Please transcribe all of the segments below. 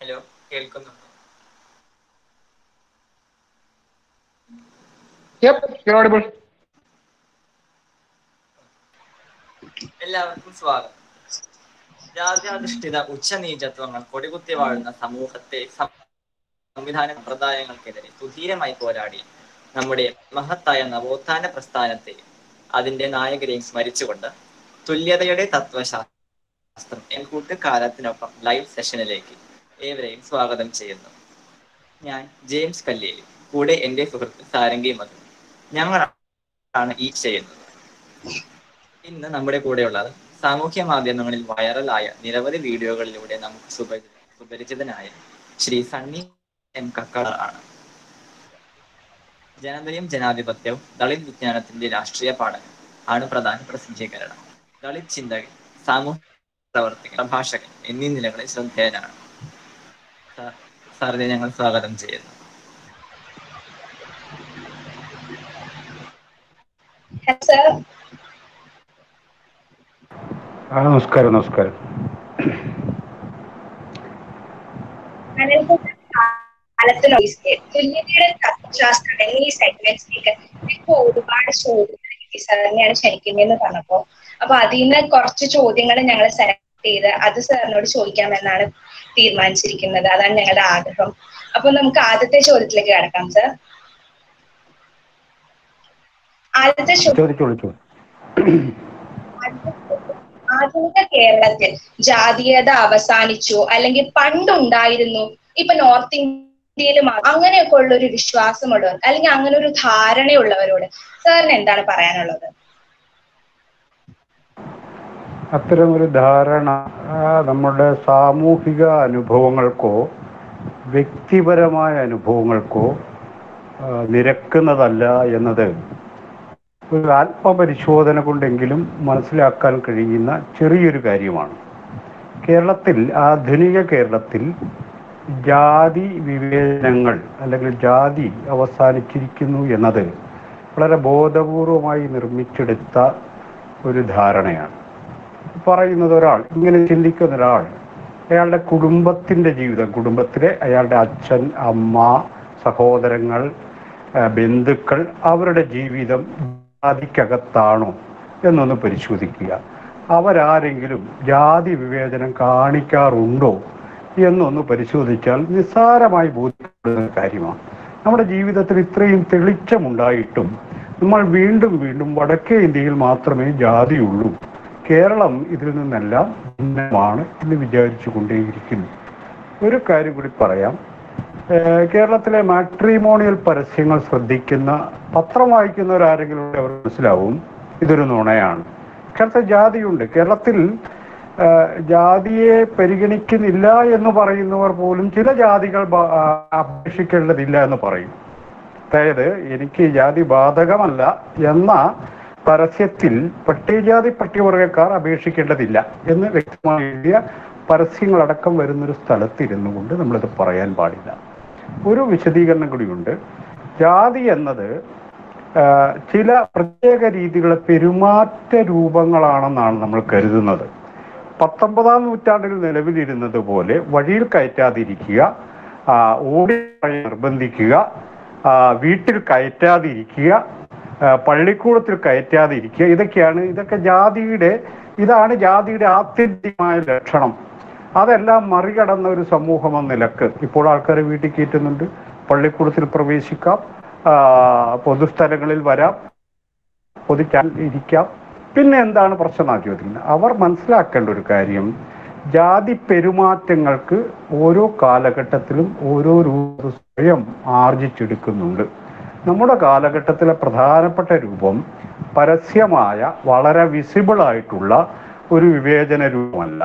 Hello കേൾക്കുന്നുണ്ടോ Yep, you're audible. എല്ലാവർക്കും സ്വാഗതം ജാത്യാധിഷ്ഠിത ഉച്ചനീചത്വങ്ങൾ കൊടികുത്തി വാഴുന്ന സമൂഹത്തെ സം- സംവിധാന സമ്പ്രദായങ്ങൾക്കെതിരെ സുധീരമായി പോരാടി നമ്മുടെ മഹത്തായ നവോത്ഥാന പ്രസ്ഥാനത്തെ അതിന്റെ നായകരെയും സ്മരിച്ചുകൊണ്ട് തുല്യതയുടെ തത്വശാസ്ത്രം എൻ കൂട്ടുകാലത്തിനൊപ്പം ലൈവ് സെഷനിലേക്ക് ഏവരെയും സ്വാഗതം ചെയ്യുന്നു ഞാൻ ജെയിംസ് കല്ലേലി കൂടെ എന്റെ സുഹൃത്ത് സാരംഗി മധു ഞങ്ങളാണ് ഈ ചെയ്യുന്നത് ഇന്ന് നമ്മുടെ കൂടെയുള്ളത് സാമൂഹ്യ മാധ്യമങ്ങളിൽ വൈറലായ നിരവധി വീഡിയോകളിലൂടെ നമുക്ക് സുപരി സുപരിചിതനായ ശ്രീ സണ്ണി എം കക്കാട ആണ് ജനതയും ജനാധിപത്യവും ദളിത് വിജ്ഞാനത്തിന്റെ രാഷ്ട്രീയ പാഠങ്ങൾ ആണ് പ്രധാന പ്രസിദ്ധീകരണം ദളിത് ചിന്തകൻ സാമൂഹ്യ പ്രവർത്തകൻ പ്രഭാഷകൻ എന്നീ നിലകളിൽ ശ്രദ്ധേയനാണ് സാർ- സാറിനെ ഞങ്ങൾ സ്വാഗതം ചെയ്യുന്നു സർ ആ നമസ്കാരം നമസ്കാരം കാലത്തിനൊഴിച്ച് തുല്യതയുടെ തത്വശാസ്ത്രം എന്നീ സെഗ്മെന്റ്സിലേക്ക് ഇപ്പൊ ഒരുപാട് ചോദ്യങ്ങൾ എനിക്ക് സാറിനെയാണ് ക്ഷണിക്കുന്നതെന്ന് പറഞ്ഞപ്പോ അപ്പൊ അതിൽ നിന്ന് കുറച്ച് ചോദ്യങ്ങൾ ഞങ്ങൾ സെലക്ട് ചെയ്ത് അത് സാറിനോട് ചോദിക്കാമെന്നാണ് തീരുമാനിച്ചിരിക്കുന്നത് അതാണ് ഞങ്ങളുടെ ആഗ്രഹം അപ്പൊ നമുക്ക് ആദ്യത്തെ ചോദ്യത്തിലേക്ക് കടക്കാം സർ ആദ്യത്തെ ചോദ്യം ചോദിച്ചോളൂ ചോദിച്ചു ആധുനിക കേരളത്തിൽ ജാതീയത അവസാനിച്ചു അല്ലെങ്കിൽ പണ്ടുണ്ടായിരുന്നു ഇപ്പൊ നോർത്ത് ഇന്ത്യയിൽ മാത്രം അങ്ങനെയൊക്കെ ഉള്ള ഒരു വിശ്വാസമുള്ളവർ അല്ലെങ്കിൽ അങ്ങനെ ഒരു ധാരണയുള്ളവരോട് സാറിന് എന്താണ് പറയാനുള്ളത് അത്തരമൊരു ധാരണ ആ, നമ്മുടെ സാമൂഹിക അനുഭവങ്ങൾക്കോ വ്യക്തിപരമായ അനുഭവങ്ങൾക്കോ ആ, നിരക്കുന്നതല്ല എന്നത് ഒരു ആത്മപരിശോധന കൊണ്ടെങ്കിലും മനസ്സിലാക്കാൻ കഴിയുന്ന ചെറിയൊരു കാര്യമാണ് കേരളത്തിൽ ആധുനിക കേരളത്തിൽ ജാതി വിവേചനങ്ങൾ അല്ലെങ്കിൽ ജാതി അവസാനിച്ചിരിക്കുന്നു എന്നത് വളരെ ബോധപൂർവമായി നിർമ്മിച്ചെടുത്ത ഒരു ധാരണയാണ് പറയുന്നത് ഒരാൾ ഇങ്ങനെ ചിന്തിക്കുന്ന ഒരാൾ അയാളുടെ കുടുംബത്തിന്റെ ജീവിതം കുടുംബത്തിലെ അയാളുടെ അച്ഛൻ അമ്മ സഹോദരങ്ങൾ ആ, ബന്ധുക്കൾ അവരുടെ ജീവിതം ജാതിക്കകത്താണോ എന്നൊന്ന് പരിശോധിക്കുക അവരാരെങ്കിലും ജാതി വിവേചനം കാണിക്കാറുണ്ടോ എന്നൊന്ന് പരിശോധിച്ചാൽ നിസ്സാരമായി ബോധ്യപ്പെടുന്ന കാര്യമാണ് നമ്മുടെ ജീവിതത്തിൽ ഇത്രയും തെളിച്ചമുണ്ടായിട്ടും നമ്മൾ വീണ്ടും വീണ്ടും വടക്കേ ഇന്ത്യയിൽ മാത്രമേ ജാതിയുള്ളൂ കേരളം ഇതിൽ നിന്നെല്ലാം ഭിന്നമാണ് എന്ന് വിചാരിച്ചു കൊണ്ടേയിരിക്കുന്നു ഒരു കാര്യം കൂടി പറയാം ഏഹ് കേരളത്തിലെ മാട്രിമോണിയൽ പരസ്യങ്ങൾ ശ്രദ്ധിക്കുന്ന പത്രം വായിക്കുന്നവരാരെങ്കിലും ഉണ്ടെങ്കിൽ അവർ മനസ്സിലാവും ഇതൊരു നുണയാണ് കേരളത്തിൽ ജാതിയുണ്ട് കേരളത്തിൽ ഏഹ് ജാതിയെ പരിഗണിക്കുന്നില്ല എന്ന് പറയുന്നവർ പോലും ചില ജാതികൾ ബ- ആ, അപേക്ഷിക്കേണ്ടതില്ല എന്ന് പറയും അതായത് എനിക്ക് ജാതി ബാധകമല്ല എന്ന പരസ്യത്തിൽ പട്ടികജാതി പട്ടികവർഗക്കാർ അപേക്ഷിക്കേണ്ടതില്ല എന്ന് വ്യക്തമായി എഴുതിയ പരസ്യങ്ങളടക്കം വരുന്നൊരു സ്ഥലത്തിരുന്നു കൊണ്ട് നമ്മളിത് പറയാൻ പാടില്ല ഒരു വിശദീകരണം കൂടിയുണ്ട് ജാതി എന്നത് ആ, ചില പ്രത്യേക രീതികളെ പെരുമാറ്റ രൂപങ്ങളാണെന്നാണ് നമ്മൾ കരുതുന്നത് പത്തൊമ്പതാം നൂറ്റാണ്ടിൽ നിലവിലിരുന്നത് പോലെ വഴിയിൽ കയറ്റാതിരിക്കുക ആ, ഓടി വഴി നിർബന്ധിക്കുക ആ, വീട്ടിൽ കയറ്റാതിരിക്കുക ആ, പള്ളിക്കൂടത്തിൽ കയറ്റാതിരിക്കുക ഇതൊക്കെയാണ് ഇതൊക്കെ ജാതിയുടെ ഇതാണ് ജാതിയുടെ ആത്യന്തികമായ ലക്ഷണം അതെല്ലാം മറികടന്ന ഒരു സമൂഹം എന്ന നിലക്ക് ഇപ്പോൾ ആൾക്കാരെ വീട്ടിൽ കയറ്റുന്നുണ്ട് പള്ളിക്കൂടത്തിൽ പ്രവേശിക്കാം ആ, പൊതുസ്ഥലങ്ങളിൽ വരാം പൊതിക്കാൻ ഇരിക്കാം പിന്നെ എന്താണ് പ്രശ്നം ചോദിക്കുന്നത് അവർ മനസ്സിലാക്കേണ്ട ഒരു കാര്യം ജാതി പെരുമാറ്റങ്ങൾക്ക് ഓരോ കാലഘട്ടത്തിലും ഓരോ രൂപം സ്വയം ആർജിച്ചെടുക്കുന്നുണ്ട് നമ്മുടെ കാലഘട്ടത്തിലെ പ്രധാനപ്പെട്ട രൂപം പരസ്യമായ വളരെ വിസിബിൾ ആയിട്ടുള്ള ഒരു വിവേചന രൂപമല്ല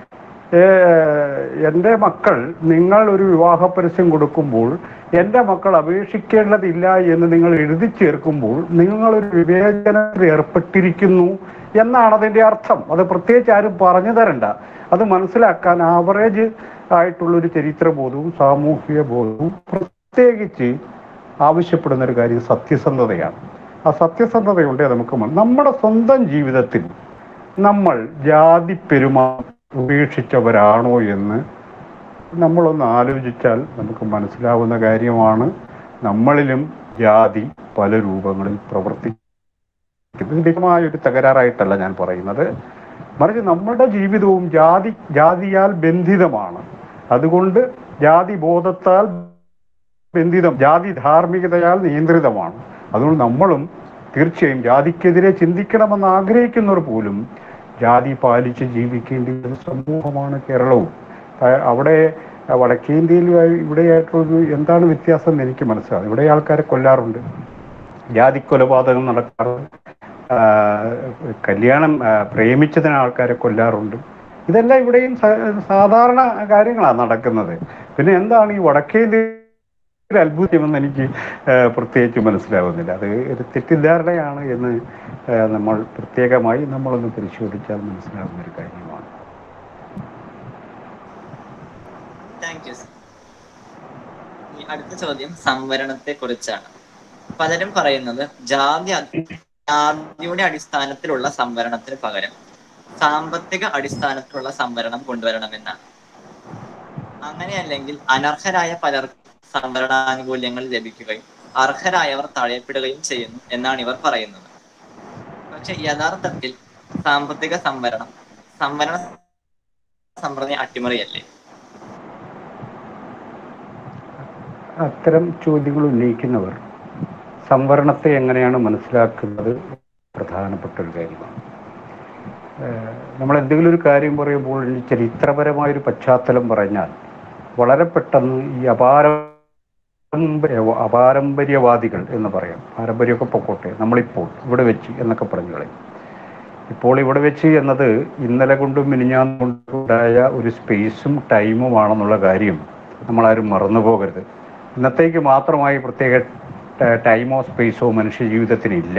ഏഹ് എൻ്റെ മക്കൾ നിങ്ങൾ ഒരു വിവാഹ പരസ്യം കൊടുക്കുമ്പോൾ എൻ്റെ മക്കൾ അപേക്ഷിക്കേണ്ടതില്ല എന്ന് നിങ്ങൾ എഴുതി ചേർക്കുമ്പോൾ നിങ്ങൾ ഒരു വിവേചനത്തിൽ ഏർപ്പെട്ടിരിക്കുന്നു എന്നാണ് അതിൻ്റെ അർത്ഥം അത് പ്രത്യേകിച്ച് ആരും പറഞ്ഞു തരണ്ട അത് മനസ്സിലാക്കാൻ ആവറേജ് ആയിട്ടുള്ള ഒരു ചരിത്രബോധവും സാമൂഹിക ബോധവും പ്രത്യേകിച്ച് ആവശ്യപ്പെടുന്ന ഒരു കാര്യം സത്യസന്ധതയാണ് ആ സത്യസന്ധതയുണ്ടെങ്കിൽ നമുക്ക് മ- നമ്മുടെ സ്വന്തം ജീവിതത്തിൽ നമ്മൾ ജാതി പെരുമാ ഉപേക്ഷിച്ചവരാണോ എന്ന് നമ്മളൊന്ന് ആലോചിച്ചാൽ നമുക്ക് മനസ്സിലാവുന്ന കാര്യമാണ് നമ്മളിലും ജാതി പല രൂപങ്ങളിൽ പ്രവർത്തിക്കും ഇതിൻ്റെമായ ഒരു തകരാറായിട്ടല്ല ഞാൻ പറയുന്നത് മറിച്ച് നമ്മുടെ ജീവിതവും ജാതി ജാതിയാൽ ബന്ധിതമാണ് അതുകൊണ്ട് ജാതി ബോധത്താൽ ബന്ധിതം ജാതി ധാർമ്മികതയാൽ നിയന്ത്രിതമാണ് അതുകൊണ്ട് നമ്മളും തീർച്ചയായും ജാതിക്കെതിരെ ചിന്തിക്കണമെന്ന് ആഗ്രഹിക്കുന്നവർ പോലും ജാതി പാലിച്ച് ജീവിക്കേണ്ട ഒരു സമൂഹമാണ് കേരളവും ആ- അവിടെ വടക്കേന്ത്യയിൽ ഇവിടെയായിട്ടൊരു എന്താണ് വ്യത്യാസം എന്ന് എനിക്ക് മനസ്സിലാവും ഇവിടെ ആൾക്കാരെ കൊല്ലാറുണ്ട് ജാതി കൊലപാതകം നടക്കാറുണ്ട് ആ, കല്യാണം ആ, പ്രേമിച്ചതിന് ആൾക്കാരെ കൊല്ലാറുണ്ട് ഇതെല്ലാം ഇവിടെയും സ- സാധാരണ കാര്യങ്ങളാണ് നടക്കുന്നത് പിന്നെ എന്താണ് ഈ വടക്കേന്ത്യയിൽ അത്ഭുതമെന്ന് എനിക്ക് ആ, പ്രത്യേകിച്ച് മനസ്സിലാവുന്നില്ല അത് ഒരു തെറ്റിദ്ധാരണയാണ് എന്ന് ആ, നമ്മൾ പ്രത്യേകമായി നമ്മളൊന്ന് പരിശോധിച്ചാൽ മനസ്സിലാവുന്ന ഒരു കാര്യമാണ് താങ്ക് യു ഈ അടുത്ത ചോദ്യം സംവരണത്തെ കുറിച്ചാണ് പലരും പറയുന്നത് ജാതി അ- ജാതിയുടെ അടിസ്ഥാനത്തിലുള്ള സംവരണത്തിന് പകരം സാമ്പത്തിക അടിസ്ഥാനത്തിലുള്ള സംവരണം കൊണ്ടുവരണമെന്നാണ് അങ്ങനെയല്ലെങ്കിൽ അനർഹരായ പലർക്കും സംവരണാനുകൂല്യങ്ങൾ ലഭിക്കുകയും അർഹരായവർ തഴയപ്പെടുകയും ചെയ്യുന്നു എന്നാണ് ഇവർ പറയുന്നത് പക്ഷെ യഥാർത്ഥത്തിൽ സാമ്പത്തിക സംവരണം സംവരണ സമ്പ്രദായ അട്ടിമറിയല്ലേ അത്തരം ചോദ്യങ്ങൾ ഉന്നയിക്കുന്നവർ സംവരണത്തെ എങ്ങനെയാണ് മനസ്സിലാക്കുന്നത് പ്രധാനപ്പെട്ട ഒരു കാര്യമാണ് ഏഹ് നമ്മൾ എന്തെങ്കിലും ഒരു കാര്യം പറയുമ്പോൾ ഈ ചരിത്രപരമായൊരു പശ്ചാത്തലം പറഞ്ഞാൽ വളരെ പെട്ടെന്ന് ഈ അപാരമ്പര്യ അപാരമ്പര്യവാദികൾ എന്ന് പറയാം പാരമ്പര്യമൊക്കെ പൊക്കോട്ടെ നമ്മളിപ്പോൾ ഇവിടെ വെച്ച് എന്നൊക്കെ പറഞ്ഞു കളയും ഇപ്പോൾ ഇവിടെ വെച്ച് എന്നത് ഇന്നലെ കൊണ്ടും മിനിഞ്ഞാന്ന് കൊണ്ടും ഉണ്ടായ ഒരു സ്പേസും ടൈമുമാണെന്നുള്ള കാര്യം നമ്മളാരും മറന്നു പോകരുത് ഇന്നത്തേക്ക് മാത്രമായി പ്രത്യേക ട- ടൈമോ സ്പേസോ മനുഷ്യ ജീവിതത്തിന് ഇല്ല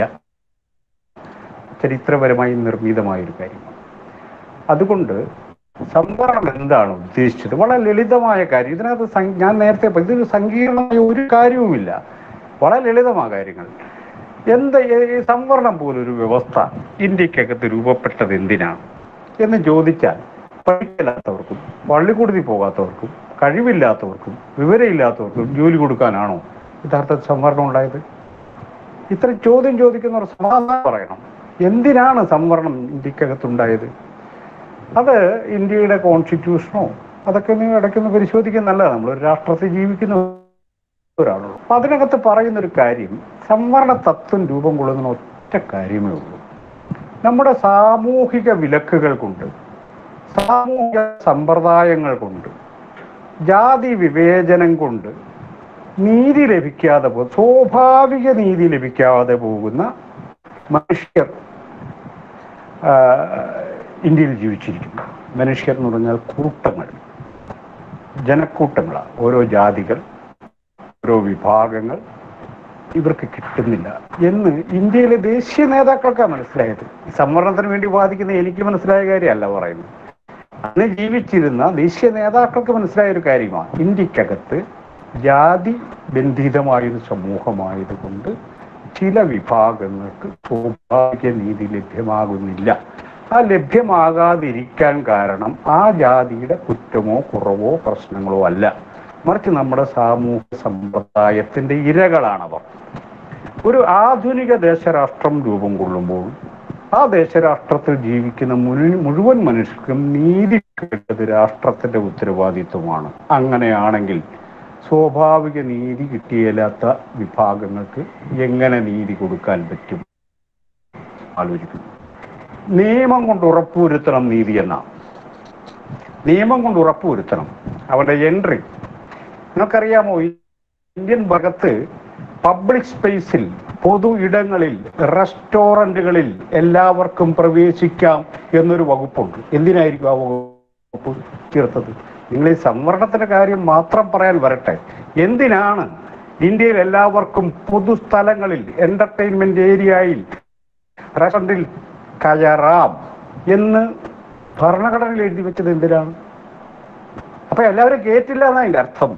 ചരിത്രപരമായി നിർമ്മിതമായ ഒരു കാര്യമാണ് അതുകൊണ്ട് സംവരണം എന്താണ് ഉദ്ദേശിച്ചത് വളരെ ലളിതമായ കാര്യം ഇതിനകത്ത് സം- ഞാൻ നേരത്തെ പറഞ്ഞ- ഇതിൽ സങ്കീർണമായ ഒരു കാര്യവുമില്ല വളരെ ലളിതമായ കാര്യങ്ങൾ എന്ത് ഈ- ഈ സംവരണം പോലൊരു വ്യവസ്ഥ ഇന്ത്യക്കകത്ത് രൂപപ്പെട്ടത് എന്തിനാണ് എന്ന് ചോദിച്ചാൽ പഠിക്കില്ലാത്തവർക്കും പള്ളിക്കൂടത്തിൽ പോകാത്തവർക്കും കഴിവില്ലാത്തവർക്കും വിവരമില്ലാത്തവർക്കും ജോലി കൊടുക്കാനാണോ യഥാർത്ഥത്തിൽ സംവരണം ഉണ്ടായത് ഇത്ര ചോദ്യം ചോദിക്കുന്നവർ സമാധാനം പറയണം എന്തിനാണ് സംവരണം ഇന്ത്യക്കകത്തുണ്ടായത് അത് ഇന്ത്യയുടെ കോൺസ്റ്റിറ്റ്യൂഷനോ അതൊക്കെ ഒന്ന് ഇടയ്ക്കൊന്ന് പരിശോധിക്കുന്നത് നല്ലതാണ് നമ്മളൊരു രാഷ്ട്രത്തിൽ ജീവിക്കുന്നവരാണല്ലോ അപ്പൊ അതിനകത്ത് പറയുന്ന ഒരു കാര്യം സംവരണ തത്വം രൂപം കൊള്ളുന്ന ഒറ്റ കാര്യമേ ഉള്ളൂ നമ്മുടെ സാമൂഹിക വിലക്കുകൾ കൊണ്ട് സാമൂഹിക സമ്പ്രദായങ്ങൾ കൊണ്ട് ജാതി വിവേചനം കൊണ്ട് നീതി ലഭിക്കാതെ പോ സ്വാഭാവിക നീതി ലഭിക്കാതെ പോകുന്ന മനുഷ്യർ ആ, ഇന്ത്യയിൽ ജീവിച്ചിരിക്കുന്നു മനുഷ്യർ എന്ന് പറഞ്ഞാൽ കൂട്ടങ്ങൾ ജനക്കൂട്ടങ്ങളാണ് ഓരോ ജാതികൾ ഓരോ വിഭാഗങ്ങൾ ഇവർക്ക് കിട്ടുന്നില്ല എന്ന് ഇന്ത്യയിലെ ദേശീയ നേതാക്കൾക്കാണ് മനസ്സിലായത് ഈ സംവരണത്തിന് വേണ്ടി വാദിക്കുന്ന എനിക്ക് മനസ്സിലായ കാര്യമല്ല പറയുന്നത് അന്ന് ജീവിച്ചിരുന്ന ദേശീയ നേതാക്കൾക്ക് മനസ്സിലായ ഒരു കാര്യമാണ് ഇന്ത്യക്കകത്ത് ജാതി ബന്ധിതമായൊരു സമൂഹമായതുകൊണ്ട് ചില വിഭാഗങ്ങൾക്ക് സ്വാഭാവിക നീതി ലഭ്യമാകുന്നില്ല ആ ലഭ്യമാകാതിരിക്കാൻ കാരണം ആ ജാതിയുടെ കുറ്റമോ കുറവോ പ്രശ്നങ്ങളോ അല്ല മറിച്ച് നമ്മുടെ സാമൂഹ്യ സമ്പ്രദായത്തിന്റെ ഇരകളാണവർ ഒരു ആധുനിക ദേശരാഷ്ട്രം രൂപം കൊള്ളുമ്പോൾ ആ ദേശരാഷ്ട്രത്തിൽ ജീവിക്കുന്ന മുഴു- മുഴുവൻ മനുഷ്യർക്കും നീതി കിട്ടേണ്ടത് രാഷ്ട്രത്തിന്റെ ഉത്തരവാദിത്വമാണ് അങ്ങനെയാണെങ്കിൽ സ്വാഭാവിക നീതി കിട്ടിയില്ലാത്ത വിഭാഗങ്ങൾക്ക് എങ്ങനെ നീതി കൊടുക്കാൻ പറ്റും ആലോചിക്കുന്നു നിയമം കൊണ്ട് ഉറപ്പുവരുത്തണം നീതി എന്നാണ് നിയമം കൊണ്ട് ഉറപ്പുവരുത്തണം അവന്റെ എൻട്രി നിങ്ങൾക്കറിയാമോ ഈ ഇന്ത്യൻ ഭാഗത്ത് പബ്ലിക് സ്പേസിൽ പൊതു ഇടങ്ങളിൽ റെസ്റ്റോറന്റുകളിൽ എല്ലാവർക്കും പ്രവേശിക്കാം എന്നൊരു വകുപ്പുണ്ട് എന്തിനായിരിക്കും ആ വകുപ്പ് ചേർത്തത് നിങ്ങൾ ഈ സംവരണത്തിന്റെ കാര്യം മാത്രം പറയാൻ വരട്ടെ എന്തിനാണ് ഇന്ത്യയിൽ എല്ലാവർക്കും പൊതുസ്ഥലങ്ങളിൽ എന്റർടൈൻമെന്റ് ഏരിയയിൽ റെസ്റ്റോറന്റിൽ കയറാം എന്ന് ഭരണഘടനയിൽ എഴുതി വെച്ചത് എന്തിനാണ് അപ്പൊ എല്ലാവരും കേട്ടില്ല എന്നാ അതിന്റെ അർത്ഥം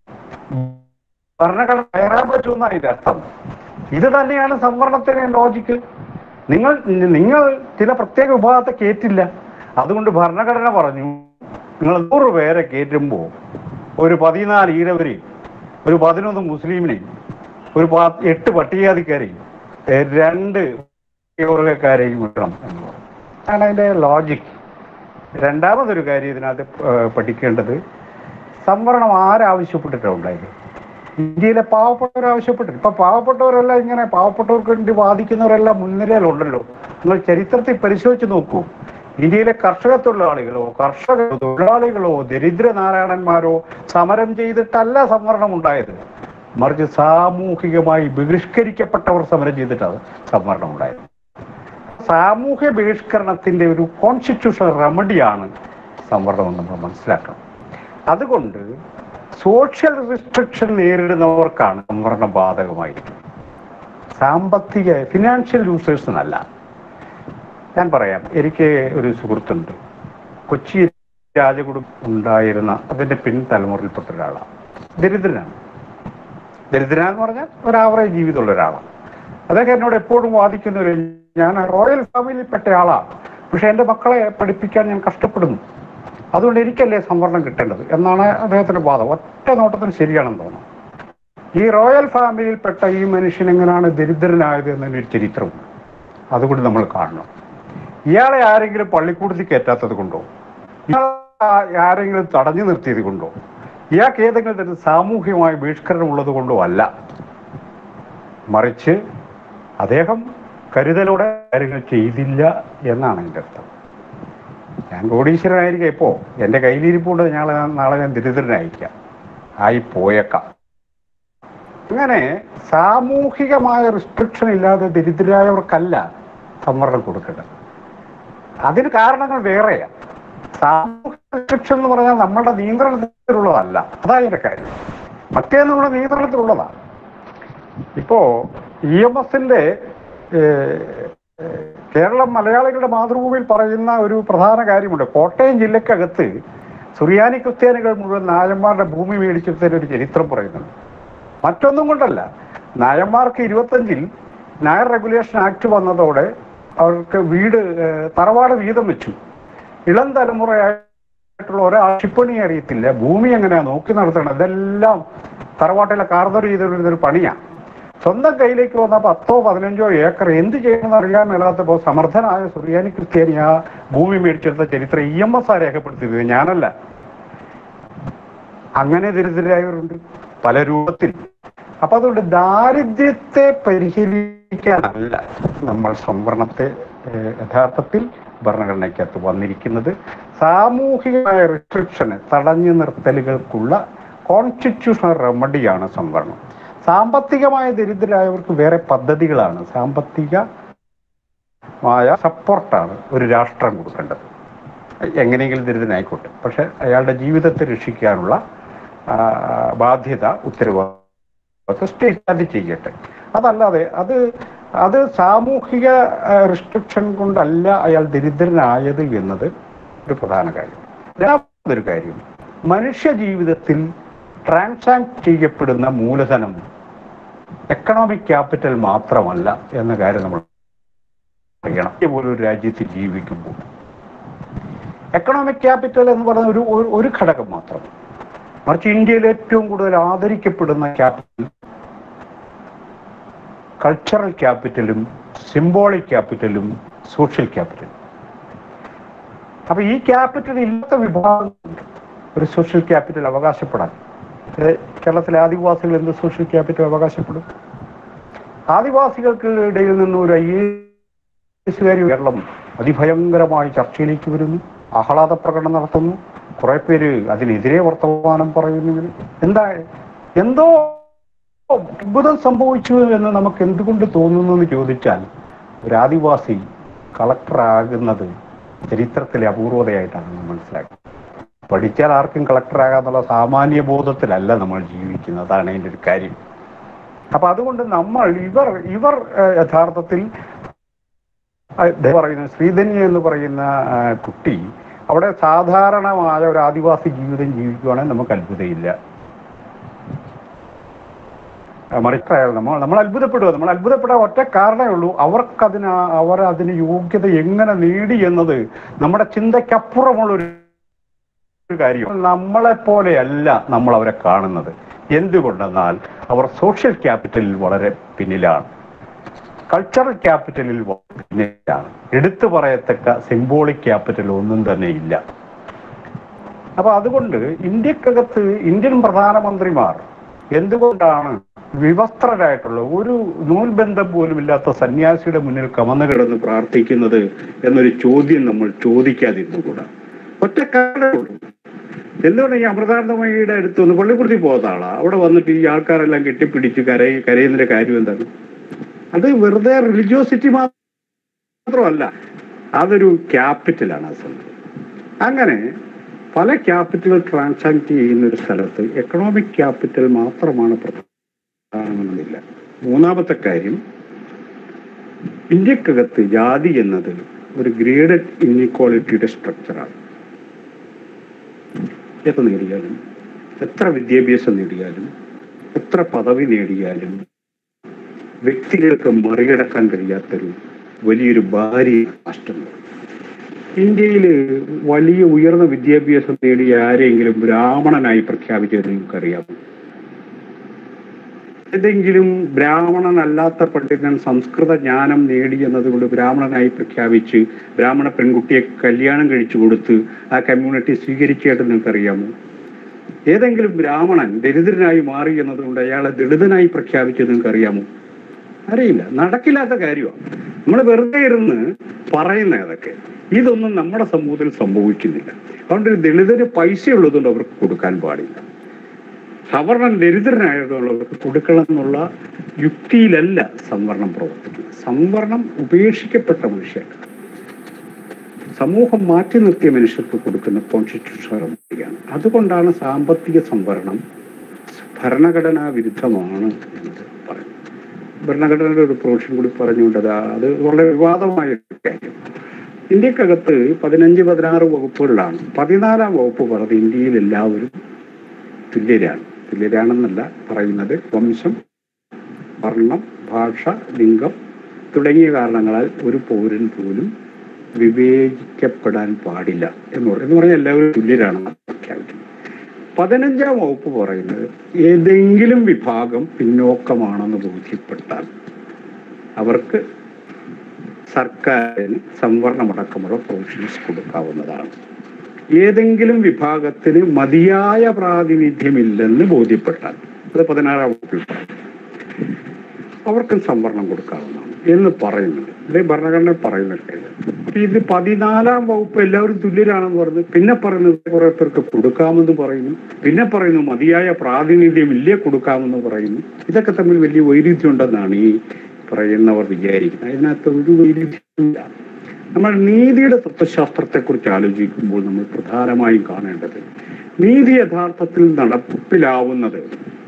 ഭരണഘടന കയറാൻ പറ്റുമെന്ന അതിന്റെ അർത്ഥം ഇത് തന്നെയാണ് സംവരണത്തിന് ലോജിക്ക് നിങ്ങൾ നിങ്ങൾ ചില പ്രത്യേക വിഭാഗത്തെ കേറ്റില്ല അതുകൊണ്ട് ഭരണഘടന പറഞ്ഞു നിങ്ങൾ നൂറ് പേരെ കയറ്റുമ്പോൾ ഒരു പതിനാല് ഈഴവരെയും ഒരു പതിനൊന്ന് മുസ്ലിമിനെയും ഒരു പ- എട്ട് പട്ടികജാതിക്കാരെയും ഏ, രണ്ട് വർഗക്കാരെയും വിടണം എന്ന് പറഞ്ഞു അതാണ് അതിന്റെ ലോജിക് രണ്ടാമതൊരു കാര്യം ഇതിനകത്ത് ഏ, പഠിക്കേണ്ടത് സംവരണം ആരാവശ്യപ്പെട്ടിട്ടാണ് ഉണ്ടായത് ഇന്ത്യയിലെ പാവപ്പെട്ടവർ ആവശ്യപ്പെട്ടു ഇപ്പൊ പാവപ്പെട്ടവരെല്ലാം ഇങ്ങനെ പാവപ്പെട്ടവർക്ക് വേണ്ടി വാദിക്കുന്നവരെല്ലാം മുൻനിരയിലുണ്ടല്ലോ നിങ്ങൾ ചരിത്രത്തിൽ പരിശോധിച്ച് നോക്കൂ ഇന്ത്യയിലെ കർഷക തൊഴിലാളികളോ കർഷക തൊഴിലാളികളോ ദരിദ്രനാരായണന്മാരോ സമരം ചെയ്തിട്ടല്ല സംവരണം ഉണ്ടായത് മറിച്ച് സാമൂഹികമായി ബഹിഷ്കരിക്കപ്പെട്ടവർ സമരം ചെയ്തിട്ടാണ് സംവരണം ഉണ്ടായത് സാമൂഹ്യ ബഹിഷ്കരണത്തിന്റെ ഒരു കോൺസ്റ്റിറ്റ്യൂഷണൽ റെമഡിയാണ് സംവരണം എന്ന് നമ്മൾ മനസ്സിലാക്കണം അതുകൊണ്ട് സോഷ്യൽ റിസ്ട്രിക്ഷൻ നേരിടുന്നവർക്കാണ് സംവരണം ബാധകമായിരിക്കുന്നത് സാമ്പത്തിക ഫിനാൻഷ്യൽ യൂസേഴ്സിനല്ല ഞാൻ പറയാം എനിക്ക് ഒരു സുഹൃത്തുണ്ട് കൊച്ചി രാജകുടുംബം ഉണ്ടായിരുന്ന അതിന്റെ പിൻതലമുറയിൽപ്പെട്ട ഒരാളാണ് ദരിദ്രനാണ് ദരിദ്രൻ എന്ന് പറഞ്ഞാൽ ഒരു ആവറേജ് ജീവിതമുള്ള ഒരാളാണ് അതൊക്കെ എന്നോട് എപ്പോഴും വാദിക്കുന്ന ഒരു ഞാൻ റോയൽ ഫാമിലിയിൽപ്പെട്ട ആളാണ് പക്ഷെ എൻ്റെ മക്കളെ പഠിപ്പിക്കാൻ ഞാൻ കഷ്ടപ്പെടുന്നു അതുകൊണ്ട് എനിക്കല്ലേ സംവരണം കിട്ടേണ്ടത് എന്നാണ് അദ്ദേഹത്തിന്റെ വാദം ഒറ്റ നോട്ടത്തിന് ശരിയാണെന്ന് തോന്നുന്നു ഈ റോയൽ ഫാമിലിയിൽപ്പെട്ട ഈ മനുഷ്യൻ എങ്ങനെയാണ് ദരിദ്രനായത് എന്നൊരു ചരിത്രമുണ്ട് അതുകൂടി നമ്മൾ കാണണം ഇയാളെ ആരെങ്കിലും പള്ളിക്കൂടത്തിൽ കയറ്റാത്തത് കൊണ്ടോ ഇയാളെ ആരെങ്കിലും തടഞ്ഞു നിർത്തിയത് കൊണ്ടോ ഇയാൾക്ക് ഏതെങ്കിലും തരത്തിൽ സാമൂഹികമായ ബഹിഷ്കരണം ഉള്ളത് കൊണ്ടോ അല്ല മറിച്ച് അദ്ദേഹം കരുതലോടെ കാര്യങ്ങൾ ചെയ്തില്ല എന്നാണ് എൻ്റെ അർത്ഥം ഞാൻ കോടീശ്വരനായിരിക്കാം ഇപ്പോ എൻ്റെ കയ്യിലിരിപ്പുണ്ട് ഞങ്ങൾ നാളെ ഞാൻ ദരിദ്രനായിരിക്കാം ആയി പോയേക്കാം അങ്ങനെ സാമൂഹികമായ റിസ്ട്രിക്ഷൻ ഇല്ലാതെ ദരിദ്രരായവർക്കല്ല സംവരണം കൊടുക്കേണ്ടത് അതിന് കാരണങ്ങൾ വേറെയാണ് സാമൂഹിക റിസ്ട്രിക്ഷൻ എന്ന് പറഞ്ഞാൽ നമ്മുടെ നിയന്ത്രണത്തിലുള്ളതല്ല അതാ എൻ്റെ കാര്യം മറ്റേ നമ്മുടെ നിയന്ത്രണത്തിലുള്ളതാണ് ഇപ്പോ ഇ എം എസിന്റെ കേരളം മലയാളികളുടെ മാതൃഭൂമിയിൽ പറയുന്ന ഒരു പ്രധാന കാര്യമുണ്ട് കോട്ടയം ജില്ലക്കകത്ത് സുറിയാനി ക്രിസ്ത്യാനികൾ മുഴുവൻ നായന്മാരുടെ ഭൂമി മേടിച്ചെടുത്തതിന് ഒരു ചരിത്രം പറയുന്നുണ്ട് മറ്റൊന്നും കൊണ്ടല്ല നായന്മാർക്ക് ഇരുപത്തഞ്ചിൽ നായർ റെഗുലേഷൻ ആക്ട് വന്നതോടെ അവർക്ക് വീട് ഏഹ്, തറവാട് വീതം വെച്ചു ഇളം തലമുറയായിട്ടുള്ള ഒരാൾ ക്ഷിപ്പണി അറിയത്തില്ല ഭൂമി എങ്ങനെയാ നോക്കി നടത്തണം ഇതെല്ലാം തറവാട്ടിലെ കാർന്നർ ചെയ്തിരുന്നൊരു പണിയാണ് സ്വന്തം കയ്യിലേക്ക് വന്ന പത്തോ പതിനഞ്ചോ ഏക്കർ എന്ത് ചെയ്യണമെന്ന് അറിയാൻ മേലാത്തപ്പോൾ സമർത്ഥനായ സുറിയാനി ക്രിസ്ത്യാനി ആ ഭൂമി മേടിച്ചെടുത്ത ചരിത്രം ഇ എം എസ് ആ രേഖപ്പെടുത്തിയത് ഞാനല്ല അങ്ങനെ ദരിദ്രരായവരുണ്ട് പല രൂപത്തിൽ അപ്പൊ അതുകൊണ്ട് ദാരിദ്ര്യത്തെ പരിഹരിക്കാനല്ല നമ്മൾ സംവരണത്തെ ഏഹ്, യഥാർത്ഥത്തിൽ ഭരണഘടനയ്ക്കകത്ത് വന്നിരിക്കുന്നത് സാമൂഹികമായ റിസ്ട്രിക്ഷന് തടഞ്ഞു നിർത്തലുകൾക്കുള്ള കോൺസ്റ്റിറ്റ്യൂഷണൽ റെമഡിയാണ് സംവരണം സാമ്പത്തികമായ ദരിദ്രരായവർക്ക് വേറെ പദ്ധതികളാണ് സാമ്പത്തികമായ സപ്പോർട്ടാണ് ഒരു രാഷ്ട്രം കൊടുക്കേണ്ടത് എങ്ങനെയെങ്കിലും ദരിദ്രനായിക്കോട്ടെ പക്ഷെ അയാളുടെ ജീവിതത്തെ രക്ഷിക്കാനുള്ള ആ, ബാധ്യത ഉത്തരവാദിത്വം സ്റ്റേറ്റ് അത് ചെയ്യട്ടെ അതല്ലാതെ അത് അത് സാമൂഹിക റിസ്ട്രിക്ഷൻ കൊണ്ടല്ല അയാൾ ദരിദ്രനായത് എന്നത് ഒരു പ്രധാന കാര്യം രണ്ടാമതൊരു കാര്യം മനുഷ്യ ജീവിതത്തിൽ ട്രാൻസാക്ട് ചെയ്യപ്പെടുന്ന മൂലധനം എക്കണോമിക് ക്യാപിറ്റൽ മാത്രമല്ല എന്ന കാര്യം നമ്മൾ അറിയണം പോലും ഒരു രാജ്യത്ത് ജീവിക്കുമ്പോൾ എക്കണോമിക് ക്യാപിറ്റൽ എന്ന് പറയുന്ന ഒരു ഒരു- ഒരു ഘടകം മാത്രം മറിച്ച് ഇന്ത്യയിൽ ഏറ്റവും കൂടുതൽ ആദരിക്കപ്പെടുന്ന ക്യാപിറ്റൽ കൾച്ചറൽ ക്യാപിറ്റലും സിംബോളിക് ക്യാപിറ്റലും സോഷ്യൽ ക്യാപിറ്റലും അപ്പൊ ഈ ക്യാപിറ്റൽ ഇല്ലാത്ത വിഭാഗം ഒരു സോഷ്യൽ ക്യാപിറ്റൽ അവകാശപ്പെടാൻ ഏ, കേരളത്തിലെ ആദിവാസികൾ എന്ത് സോഷ്യൽ ക്യാപിറ്റൽ അവകാശപ്പെടും ആദിവാസികൾക്ക് ഇടയിൽ നിന്ന് ഒരു ഐ എസുകാരി കേരളം അതിഭയങ്കരമായി ചർച്ചയിലേക്ക് വരുന്നു ആഹ്ലാദ പ്രകടനം നടത്തുന്നു കുറെ പേര് അതിനെതിരെ വർത്തമാനം പറയുന്നു എന്താ എന്തോ അത്ഭുതം സംഭവിച്ചു എന്ന് നമുക്ക് എന്തുകൊണ്ട് തോന്നുന്നു എന്ന് ചോദിച്ചാൽ ഒരു ആദിവാസി കളക്ടർ ആകുന്നത് ചരിത്രത്തിലെ അപൂർവതയായിട്ടാണ് നമ്മൾ മനസ്സിലാക്കുന്നത് പഠിച്ചാൽ ആർക്കും കളക്ടർ ആകാന്നുള്ള സാമാന്യ ബോധത്തിലല്ല നമ്മൾ ജീവിക്കുന്നത് അതാണ് അതിൻ്റെ ഒരു കാര്യം അപ്പൊ അതുകൊണ്ട് നമ്മൾ ഇവർ ഇവർ ഏഹ്, യഥാർത്ഥത്തിൽ ആ, ദേ പറയുന്ന ശ്രീധന്യ എന്ന് പറയുന്ന ആ, കുട്ടി അവിടെ സാധാരണമായ ഒരു ആദിവാസി ജീവിതം ജീവിക്കുവാണെങ്കിൽ നമുക്ക് അത്ഭുതമില്ല ആ, മറിച്ച് അയാൾ നമ്മൾ നമ്മൾ അത്ഭുതപ്പെടുക നമ്മൾ അത്ഭുതപ്പെടാൻ ഒറ്റ കാരണമേ ഉള്ളൂ അവർക്കതിന് ആ- അവർ അതിന് യോഗ്യത എങ്ങനെ നേടി എന്നത് നമ്മുടെ ചിന്തയ്ക്കപ്പുറമുള്ള ഒരു ഒരു കാര്യം നമ്മളെ പോലെയല്ല നമ്മൾ അവരെ കാണുന്നത് എന്തുകൊണ്ടെന്നാൽ അവർ സോഷ്യൽ ക്യാപിറ്റലിൽ വളരെ പിന്നിലാണ് കൾച്ചറൽ ക്യാപിറ്റലിൽ വളരെ പിന്നിലാണ് എടുത്തു പറയത്തക്ക സിംബോളിക് ക്യാപിറ്റൽ ഒന്നും തന്നെ ഇല്ല അപ്പൊ അതുകൊണ്ട് ഇന്ത്യക്കകത്ത് ഇന്ത്യൻ പ്രധാനമന്ത്രിമാർ എന്തുകൊണ്ടാണ് വിവസ്ത്രരായിട്ടുള്ള ഒരു നൂൽബന്ധം പോലും ഇല്ലാത്ത സന്യാസിയുടെ മുന്നിൽ കമന്നു കിടന്ന് പ്രാർത്ഥിക്കുന്നത് എന്നൊരു ചോദ്യം നമ്മൾ ചോദിക്കാതിരുന്നുകൂടാ ഒറ്റ കാരണമുള്ളൂ എന്തുകൊണ്ട് ഈ അമൃതാനന്ദമയിയുടെ അടുത്ത് ഒന്ന് പള്ളിക്കുറിച്ചി പോകാത്ത ആളാ അവിടെ വന്നിട്ട് ഈ ആൾക്കാരെല്ലാം കെട്ടിപ്പിടിച്ച് കരയി കരയുന്നതിന്റെ കാര്യം എന്താണ് അത് വെറുതെ റിലിജിയോസിറ്റി മാത്രമല്ല അതൊരു ക്യാപിറ്റലാണ് ആ സംഭവം അങ്ങനെ പല ക്യാപിറ്റൽ ട്രാൻസാക്ട് ചെയ്യുന്ന ഒരു സ്ഥലത്ത് എക്കണോമിക് ക്യാപിറ്റൽ മാത്രമാണ് പ്രധാനമെന്നില്ല മൂന്നാമത്തെ കാര്യം ഇന്ത്യക്കകത്ത് ജാതി എന്നത് ഒരു ഗ്രേഡഡ് ഇൻഇക്വാളിറ്റിയുടെ സ്ട്രക്ചറാണ് എത്ര നേടിയാലും എത്ര വിദ്യാഭ്യാസം നേടിയാലും എത്ര പദവി നേടിയാലും വ്യക്തികൾക്ക് മറികടക്കാൻ കഴിയാത്തൊരു വലിയൊരു ഭാര്യ നഷ്ടമുണ്ട് ഇന്ത്യയിൽ വലിയ ഉയർന്ന വിദ്യാഭ്യാസം നേടിയ ആരെങ്കിലും ബ്രാഹ്മണനായി പ്രഖ്യാപിച്ചത് നിങ്ങൾക്കറിയാമോ ഏതെങ്കിലും ബ്രാഹ്മണനല്ലാത്ത പണ്ഡിതൻ സംസ്കൃത ജ്ഞാനം നേടി എന്നതുകൊണ്ട് ബ്രാഹ്മണനായി പ്രഖ്യാപിച്ച് ബ്രാഹ്മണ പെൺകുട്ടിയെ കല്യാണം കഴിച്ചു കൊടുത്ത് ആ കമ്മ്യൂണിറ്റി സ്വീകരിച്ചായിട്ട് നിങ്ങൾക്കറിയാമോ ഏതെങ്കിലും ബ്രാഹ്മണൻ ദരിദ്രനായി മാറി എന്നതുകൊണ്ട് അയാളെ ദളിതനായി പ്രഖ്യാപിച്ചത് നിങ്ങൾക്കറിയാമോ അറിയില്ല നടക്കില്ലാത്ത കാര്യമാണ് നമ്മൾ വെറുതെ ഇരുന്ന് പറയുന്ന അതൊക്കെ ഇതൊന്നും നമ്മുടെ സമൂഹത്തിൽ സംഭവിക്കുന്നില്ല അതുകൊണ്ട് ഒരു ദളിതന് പൈസ ഉള്ളതുകൊണ്ട് അവർക്ക് കൊടുക്കാൻ പാടില്ല സവർണൻ ദരിദ്രനായതുകൊണ്ട് അവർക്ക് കൊടുക്കണം എന്നുള്ള യുക്തിയിലല്ല സംവരണം പ്രവർത്തിക്കുന്നത് സംവരണം ഉപേക്ഷിക്കപ്പെട്ട മനുഷ്യർക്ക് സമൂഹം മാറ്റി നിർത്തിയ മനുഷ്യർക്ക് കൊടുക്കുന്ന കോൺസ്റ്റിറ്റ്യൂഷണൽ റെമഡിയാണ് അതുകൊണ്ടാണ് സാമ്പത്തിക സംവരണം ഭരണഘടനാ വിരുദ്ധമാണ് എന്ന് പറയുന്നത് ഭരണഘടനയുടെ ഒരു പ്രൊവിഷൻ കൂടി പറഞ്ഞുകൊണ്ട് അത് അത് വളരെ വിവാദമായ ഒരു കാര്യം ഇന്ത്യക്കകത്ത് പതിനഞ്ച് പതിനാറ് വകുപ്പുകളിലാണ് പതിനാലാം വകുപ്പ് പറഞ്ഞത് ഇന്ത്യയിൽ എല്ലാവരും തുല്യരാണ് തുല്യരാണെന്നല്ല പറയുന്നത് വംശം വർണ്ണം ഭാഷ ലിംഗം തുടങ്ങിയ കാരണങ്ങളാൽ ഒരു പൗരൻ പോലും വിവേചിക്കപ്പെടാൻ പാടില്ല എന്ന് പറയും എന്ന് പറഞ്ഞാൽ എല്ലാവരും തുല്യരാണെന്ന് പ്രഖ്യാപിക്കുന്നു പതിനഞ്ചാം വകുപ്പ് പറയുന്നത് ഏതെങ്കിലും വിഭാഗം പിന്നോക്കമാണെന്ന് ബോധ്യപ്പെട്ടാൽ അവർക്ക് സർക്കാരിന് സംവരണമടക്കമുള്ള പ്രൊവിഷൻസ് കൊടുക്കാവുന്നതാണ് ഏതെങ്കിലും വിഭാഗത്തിന് മതിയായ പ്രാതിനിധ്യമില്ലെന്ന് ബോധ്യപ്പെട്ടാൽ അത് പതിനാറാം വകുപ്പിൽ പറയും അവർക്കും സംവരണം കൊടുക്കാവുന്നതാണ് എന്ന് പറയുന്നുണ്ട് ഇത് ഭരണഘടന പറയുന്ന ഒരു കാര്യം അപ്പൊ ഇത് പതിനാലാം വകുപ്പ് എല്ലാവരും തുല്യരാണെന്ന് പറഞ്ഞു പിന്നെ പറയുന്നത് കുറെ പേർക്ക് കൊടുക്കാമെന്ന് പറയുന്നു പിന്നെ പറയുന്നു മതിയായ പ്രാതിനിധ്യം ഇല്ലേ കൊടുക്കാമെന്ന് പറയുന്നു ഇതൊക്കെ തമ്മിൽ വലിയ വൈരുദ്ധ്യം ഉണ്ടെന്നാണ് ഈ പറയുന്നവർ വിചാരിക്കുന്നത് അതിനകത്ത് ഒരു വൈരുദ്ധ്യമില്ല നമ്മൾ നീതിയുടെ തത്വശാസ്ത്രത്തെക്കുറിച്ച് ആലോചിക്കുമ്പോൾ നമ്മൾ പ്രധാനമായും കാണേണ്ടത് നീതി യഥാർത്ഥത്തിൽ നടപ്പിലാവുന്നത്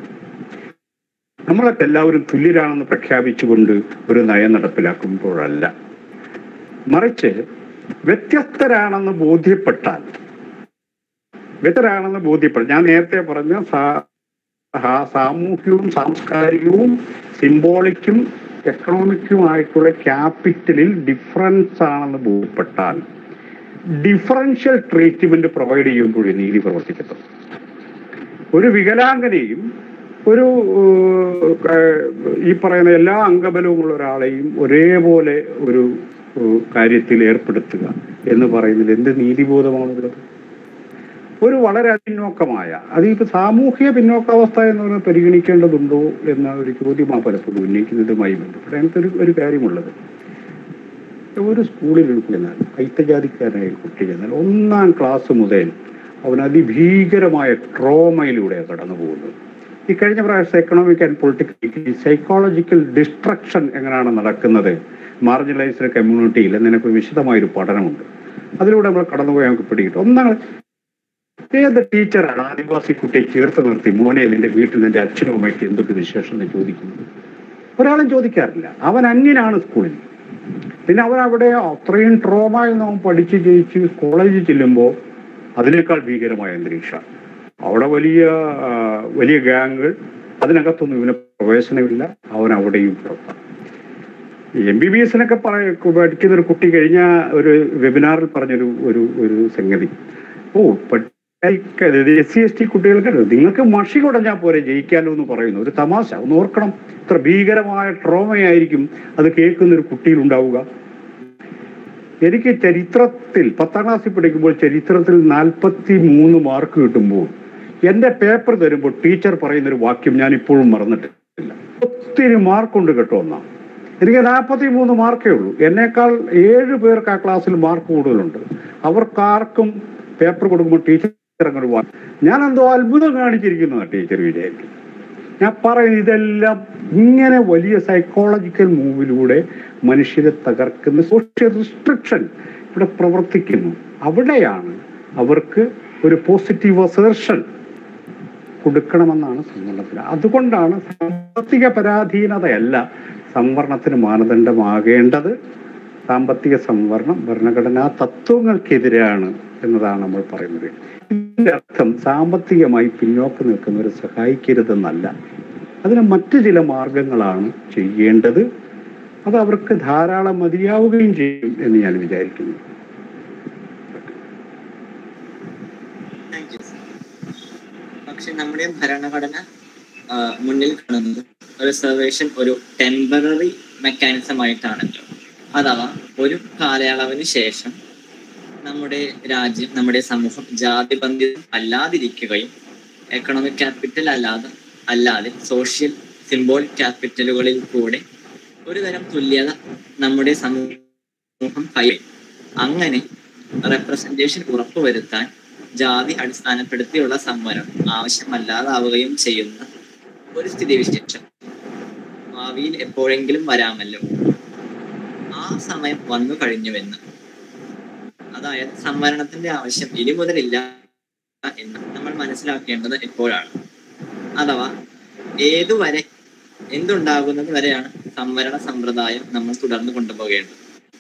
നമ്മളൊക്കെ എല്ലാവരും തുല്യരാണെന്ന് പ്രഖ്യാപിച്ചുകൊണ്ട് ഒരു നയം നടപ്പിലാക്കുമ്പോഴല്ല മറിച്ച് വ്യത്യസ്തരാണെന്ന് ബോധ്യപ്പെട്ടാൽ വ്യത്യസ്തരാണെന്ന് ബോധ്യപ്പെട്ട ഞാൻ നേരത്തെ പറഞ്ഞ സാ- സാ- സാമൂഹ്യവും സാംസ്കാരികവും സിംബോളിക്കും എക്കണോമിക്കുമായിട്ടുള്ള ക്യാപിറ്റലിൽ ഡിഫറൻസ് ആണെന്ന് ബോധ്യപ്പെട്ടാൽ ഡിഫറൻഷ്യൽ ട്രീറ്റ്മെന്റ് പ്രൊവൈഡ് ചെയ്യുമ്പോഴേ നീതി പ്രവർത്തിക്കത്തുള്ളൂ ഒരു വികലാംഗനെയും ഒരു ഏഹ്, ഈ പറയുന്ന എല്ലാ അംഗബലവുമുള്ള ഒരാളെയും ഒരേപോലെ ഒരു ഏഹ്, കാര്യത്തിൽ ഏർപ്പെടുത്തുക എന്ന് പറയുന്നതിൽ എന്ത് നീതിബോധമാണുള്ളത് ഒരു വളരെ പിന്നോക്കമായ അത് ഇപ്പൊ സാമൂഹിക പിന്നോക്കാവസ്ഥ എന്ന് പറയുന്നത് പരിഗണിക്കേണ്ടതുണ്ടോ എന്ന ഒരു ചോദ്യമാണ് പലപ്പോഴും ഉന്നയിക്കുന്നതുമായി ബന്ധപ്പെട്ട് അങ്ങനത്തെ ഒരു ഒരു കാര്യമുള്ളത് ഒരു സ്കൂളിൽ ഒരു കുട്ടി ചെന്നാൽ ഐത്തജാതിക്കാരനായ ഒരു കുട്ടി ചെന്നാൽ ഒന്നാം ക്ലാസ് മുതൽ അവൻ അതിഭീകരമായ ട്രോമയിലൂടെ കടന്നു പോകുന്നത് ഈ കഴിഞ്ഞ പ്രാവശ്യത്തെ economic and political psychological destruction എങ്ങനെയാണ് നടക്കുന്നത് മാർജിനലൈസ്ഡ് കമ്മ്യൂണിറ്റിയിൽ എന്നതിനൊക്കെ വിശദമായൊരു പഠനമുണ്ട് അതിലൂടെ നമ്മൾ കടന്നുപോയി നമുക്ക് പിടികിട്ടും ഒന്നാം ഏത് ടീച്ചറാണ് ആദിവാസി കുട്ടിയെ ചേർത്ത് നിർത്തി മോനെ നിന്റെ വീട്ടിൽ നിന്റെ അച്ഛനും അമ്മയ്ക്ക് എന്തൊക്കെ വിശേഷം എന്ന് ചോദിക്കുന്നത് ഒരാളും ചോദിക്കാറില്ല അവൻ അന്യനാണ് സ്കൂളിൽ പിന്നെ അവൻ അവിടെ അത്രയും ട്രോമ എന്ന് അവൻ പഠിച്ച് ജയിച്ച് കോളേജിൽ ചെല്ലുമ്പോൾ അതിനേക്കാൾ ഭീകരമായ അന്തരീക്ഷം അവിടെ വലിയ ആ, വലിയ ഗാങ്ങുകൾ അതിനകത്തൊന്നും ഇവന് പ്രവേശനമില്ല അവൻ അവിടെയും പുറത്താണ് എം ബി ബി എസിനൊക്കെ പഠിക്കുന്ന ഒരു കുട്ടി കഴിഞ്ഞ ഒരു വെബിനാറിൽ പറഞ്ഞൊരു ഒരു ഒരു സംഗതി O S C S T കുട്ടികൾക്ക് നിങ്ങൾക്ക് മഷി കുടഞ്ഞാൽ പോരെ ജയിക്കാലോ എന്ന് പറയുന്നു ഒരു തമാശ ഒന്ന് ഓർക്കണം ഇത്ര ഭീകരമായ ട്രോമയായിരിക്കും അത് കേൾക്കുന്ന ഒരു കുട്ടിയിൽ ഉണ്ടാവുക എനിക്ക് ചരിത്രത്തിൽ പത്താം ക്ലാസ്സിൽ പഠിക്കുമ്പോൾ ചരിത്രത്തിൽ നാൽപ്പത്തി മൂന്ന് മാർക്ക് കിട്ടുമ്പോൾ എൻ്റെ പേപ്പർ തരുമ്പോൾ ടീച്ചർ പറയുന്ന ഒരു വാക്യം ഞാൻ ഇപ്പോഴും മറന്നിട്ടില്ല ഒത്തിരി മാർക്കുണ്ട് കേട്ടോ എന്നാ എനിക്ക് നാൽപ്പത്തി മൂന്ന് മാർക്കേ ഉള്ളൂ എന്നേക്കാൾ ഏഴ് പേർക്ക് ആ ക്ലാസ്സിൽ മാർക്ക് കൂടുതലുണ്ട് അവർക്കാർക്കും പേപ്പർ കൊടുക്കുമ്പോൾ ടീച്ചർ അങ്ങനെ വാ ഞാൻ എന്തോ അത്ഭുതം കാണിച്ചിരിക്കുന്നു ടീച്ചർ വിചാരിക്കും ഞാൻ പറയുന്നത് ഇതെല്ലാം ഇങ്ങനെ വലിയ സൈക്കോളജിക്കൽ മൂവിലൂടെ മനുഷ്യരെ തകർക്കുന്ന സോഷ്യൽ റിസ്ട്രിക്ഷൻ ഇവിടെ പ്രവർത്തിക്കുന്നു അവിടെയാണ് അവർക്ക് ഒരു പോസിറ്റീവ് അസേർഷൻ കൊടുക്കണമെന്നാണ് സംവരണത്തിൽ അതുകൊണ്ടാണ് സാമ്പത്തിക പരാധീനതയല്ല സംവരണത്തിന് മാനദണ്ഡമാകേണ്ടത് സാമ്പത്തിക സംവരണം ഭരണഘടനാ തത്വങ്ങൾക്കെതിരാണ് എന്നതാണ് നമ്മൾ പറയുന്നത് ഇതിന്റെ അർത്ഥം സാമ്പത്തികമായി പിന്നോക്കം നിൽക്കുന്നവരെ സഹായിക്കരുതെന്നല്ല അതിന് മറ്റു ചില മാർഗങ്ങളാണ് ചെയ്യേണ്ടത് അത് അവർക്ക് ധാരാളം മതിയാവുകയും ചെയ്യും എന്ന് ഞാൻ വിചാരിക്കുന്നു താങ്ക് യു പക്ഷെ നമ്മുടെ ഭരണഘടന ആ, മുന്നിൽ കാണുന്നത് റിസർവേഷൻ ഒരു ടെമ്പററി മെക്കാനിസം ആയിട്ടാണല്ലോ അഥവാ ഒരു കാലയളവിന് ശേഷം നമ്മുടെ രാജ്യം നമ്മുടെ സമൂഹം ജാതിബന്ധിതം അല്ലാതിരിക്കുകയും എക്കണോമിക് ക്യാപിറ്റൽ അല്ലാതെ അല്ലാതെ സോഷ്യൽ സിംബോൾ ക്യാപിറ്റലുകളിൽ കൂടെ ഒരു തരം തുല്യത നമ്മുടെ സമൂഹം കൈ അങ്ങനെ റെപ്രസെന്റേഷൻ ഉറപ്പുവരുത്താൻ ജാതി അടിസ്ഥാനപ്പെടുത്തിയുള്ള സംവരണം ആവശ്യമല്ലാതാവുകയും ചെയ്യുന്ന ഒരു സ്ഥിതിവിശേഷം ഭാവിയിൽ എപ്പോഴെങ്കിലും വരാമല്ലോ ആ സമയം വന്നു കഴിഞ്ഞുവെന്ന് അതായത് സംവരണത്തിന്റെ ആവശ്യം ഇനി മുതലില്ല എന്ന് നമ്മൾ മനസ്സിലാക്കേണ്ടത് എപ്പോഴാണ് അഥവാ ഏതുവരെ എന്തുണ്ടാകുന്നത് വരെയാണ് സംവരണ സമ്പ്രദായം നമ്മൾ തുടർന്ന് കൊണ്ടുപോകേണ്ടത്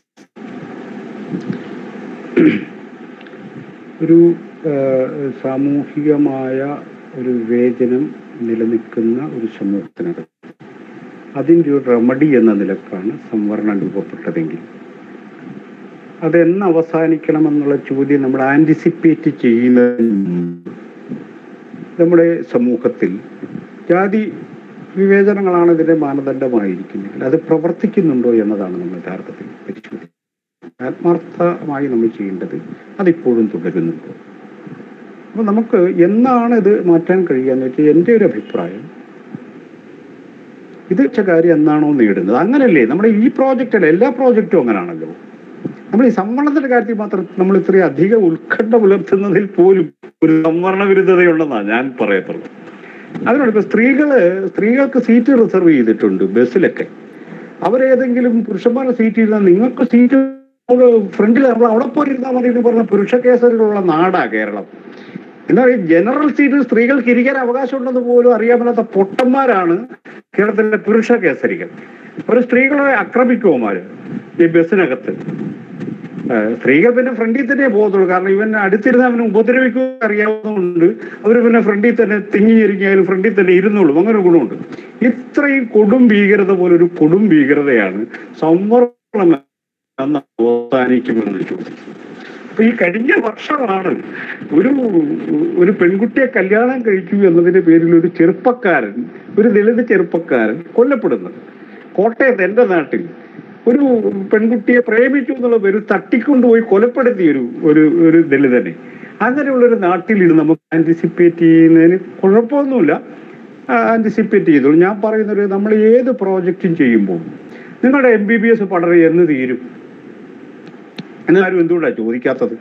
ഒരു ആ, സാമൂഹികമായ ഒരു വിവേചനം നിലനിൽക്കുന്ന ഒരു സമൂഹത്തിനകത്ത് അതിൻ്റെ ഒരു റെമഡി എന്ന നിലക്കാണ് സംവരണം രൂപപ്പെട്ടതെങ്കിൽ അതെന്ന് അവസാനിക്കണമെന്നുള്ള ചോദ്യം നമ്മൾ ആൻറ്റിസിപ്പേറ്റ് ചെയ്യുന്നതിന് മുമ്പ് നമ്മുടെ സമൂഹത്തിൽ ജാതി വിവേചനങ്ങളാണ് ഇതിന്റെ മാനദണ്ഡമായിരിക്കുന്നെങ്കിൽ അത് പ്രവർത്തിക്കുന്നുണ്ടോ എന്നതാണ് നമ്മൾ യഥാർത്ഥത്തിൽ പരിശോധിക്കുന്നത് ആത്മാർത്ഥമായി നമ്മൾ ചെയ്യേണ്ടത് അതിപ്പോഴും തുടരുന്നുണ്ടോ അപ്പൊ നമുക്ക് എന്നാണ് ഇത് മാറ്റാൻ കഴിയുക എന്ന് വെച്ചാൽ എൻ്റെ ഒരു അഭിപ്രായം ഇത് വെച്ച കാര്യം എന്നാണോ നേടുന്നത് അങ്ങനല്ലേ നമ്മുടെ ഈ പ്രോജക്റ്റ് അല്ല എല്ലാ പ്രോജക്റ്റും അങ്ങനാണല്ലോ നമ്മൾ ഈ സംവരണത്തിന്റെ കാര്യത്തിൽ മാത്രം നമ്മൾ ഇത്രയും അധികം ഉത്കണ്ഠ പുലർത്തുന്നതിൽ പോലും ഒരു സംവരണ വിരുദ്ധതയുണ്ടെന്നാണ് ഞാൻ പറയത്തുള്ളൂ അതിനോട് ഇപ്പൊ സ്ത്രീകള് സ്ത്രീകൾക്ക് സീറ്റ് റിസർവ് ചെയ്തിട്ടുണ്ട് ബസ്സിലൊക്കെ അവരേതെങ്കിലും പുരുഷന്മാരുടെ സീറ്റ് ഇരുന്നാൽ നിങ്ങൾക്ക് സീറ്റ് ഫ്രണ്ടിൽ നമ്മൾ അവിടെ പോയി ഇരുന്നാൽ മതി എന്ന് പറഞ്ഞ പുരുഷ കേസരിലുള്ള നാടാ കേരളം എന്താ പറയുക ജനറൽ സീറ്റ് സ്ത്രീകൾക്ക് ഇരിക്കാൻ അവകാശമുണ്ടെന്ന് പോലും അറിയാൻ മേലാത്ത പൊട്ടന്മാരാണ് കേരളത്തിലെ പുരുഷ കേസരികൾ ഒരു സ്ത്രീകളെ ആക്രമിക്കുമാര് ഈ ബസ്സിനകത്ത് ആ, സ്ത്രീകൾ പിന്നെ ഫ്രണ്ടിൽ തന്നെ പോകത്തുള്ളൂ കാരണം ഇവൻ അടുത്തിരുന്ന് അവനെ ഉപദ്രവിക്കുക അറിയാവുന്നതുകൊണ്ട് അവർ പിന്നെ ഫ്രണ്ടിൽ തന്നെ തിങ്ങിയിരിക്കാനും ഫ്രണ്ടിൽ തന്നെ ഇരുന്നോളും അങ്ങനെ ഒരു ഗുണമുണ്ട് ഇത്രയും കൊടും ഭീകരത പോലെ ഒരു കൊടും ഭീകരതയാണ് സംവരണം എന്ന് അവസാനിക്കുമെന്ന് ചോദിക്കുന്നത് അപ്പൊ ഈ കഴിഞ്ഞ വർഷമാണ് ഒരു ഒരു പെൺകുട്ടിയെ കല്യാണം കഴിക്കൂ എന്നതിന്റെ പേരിൽ ഒരു ചെറുപ്പക്കാരൻ ഒരു ദളിത് ചെറുപ്പക്കാരൻ കൊല്ലപ്പെടുന്നത് കോട്ടയത്ത് എന്റെ നാട്ടിൽ ഒരു പെൺകുട്ടിയെ പ്രേമിച്ചു എന്നുള്ള പേര് തട്ടിക്കൊണ്ടുപോയി കൊലപ്പെടുത്തിയ ഒരു ഒരു ഒരു ദളിതനെ അങ്ങനെയുള്ള ഒരു നാട്ടിൽ ഇത് നമുക്ക് ആന്റിസിപ്പേറ്റ് ചെയ്യുന്നതിന് കുഴപ്പമൊന്നുമില്ല ആന്റിസിപ്പേറ്റ് ചെയ്തോളൂ ഞാൻ പറയുന്നത് നമ്മൾ ഏത് പ്രോജക്റ്റും ചെയ്യുമ്പോൾ നിങ്ങളുടെ എം ബി ബി എസ് പഠനം എന്ന് തീരും എന്നാരും എന്തുകൊണ്ടാണ് ചോദിക്കാത്തത്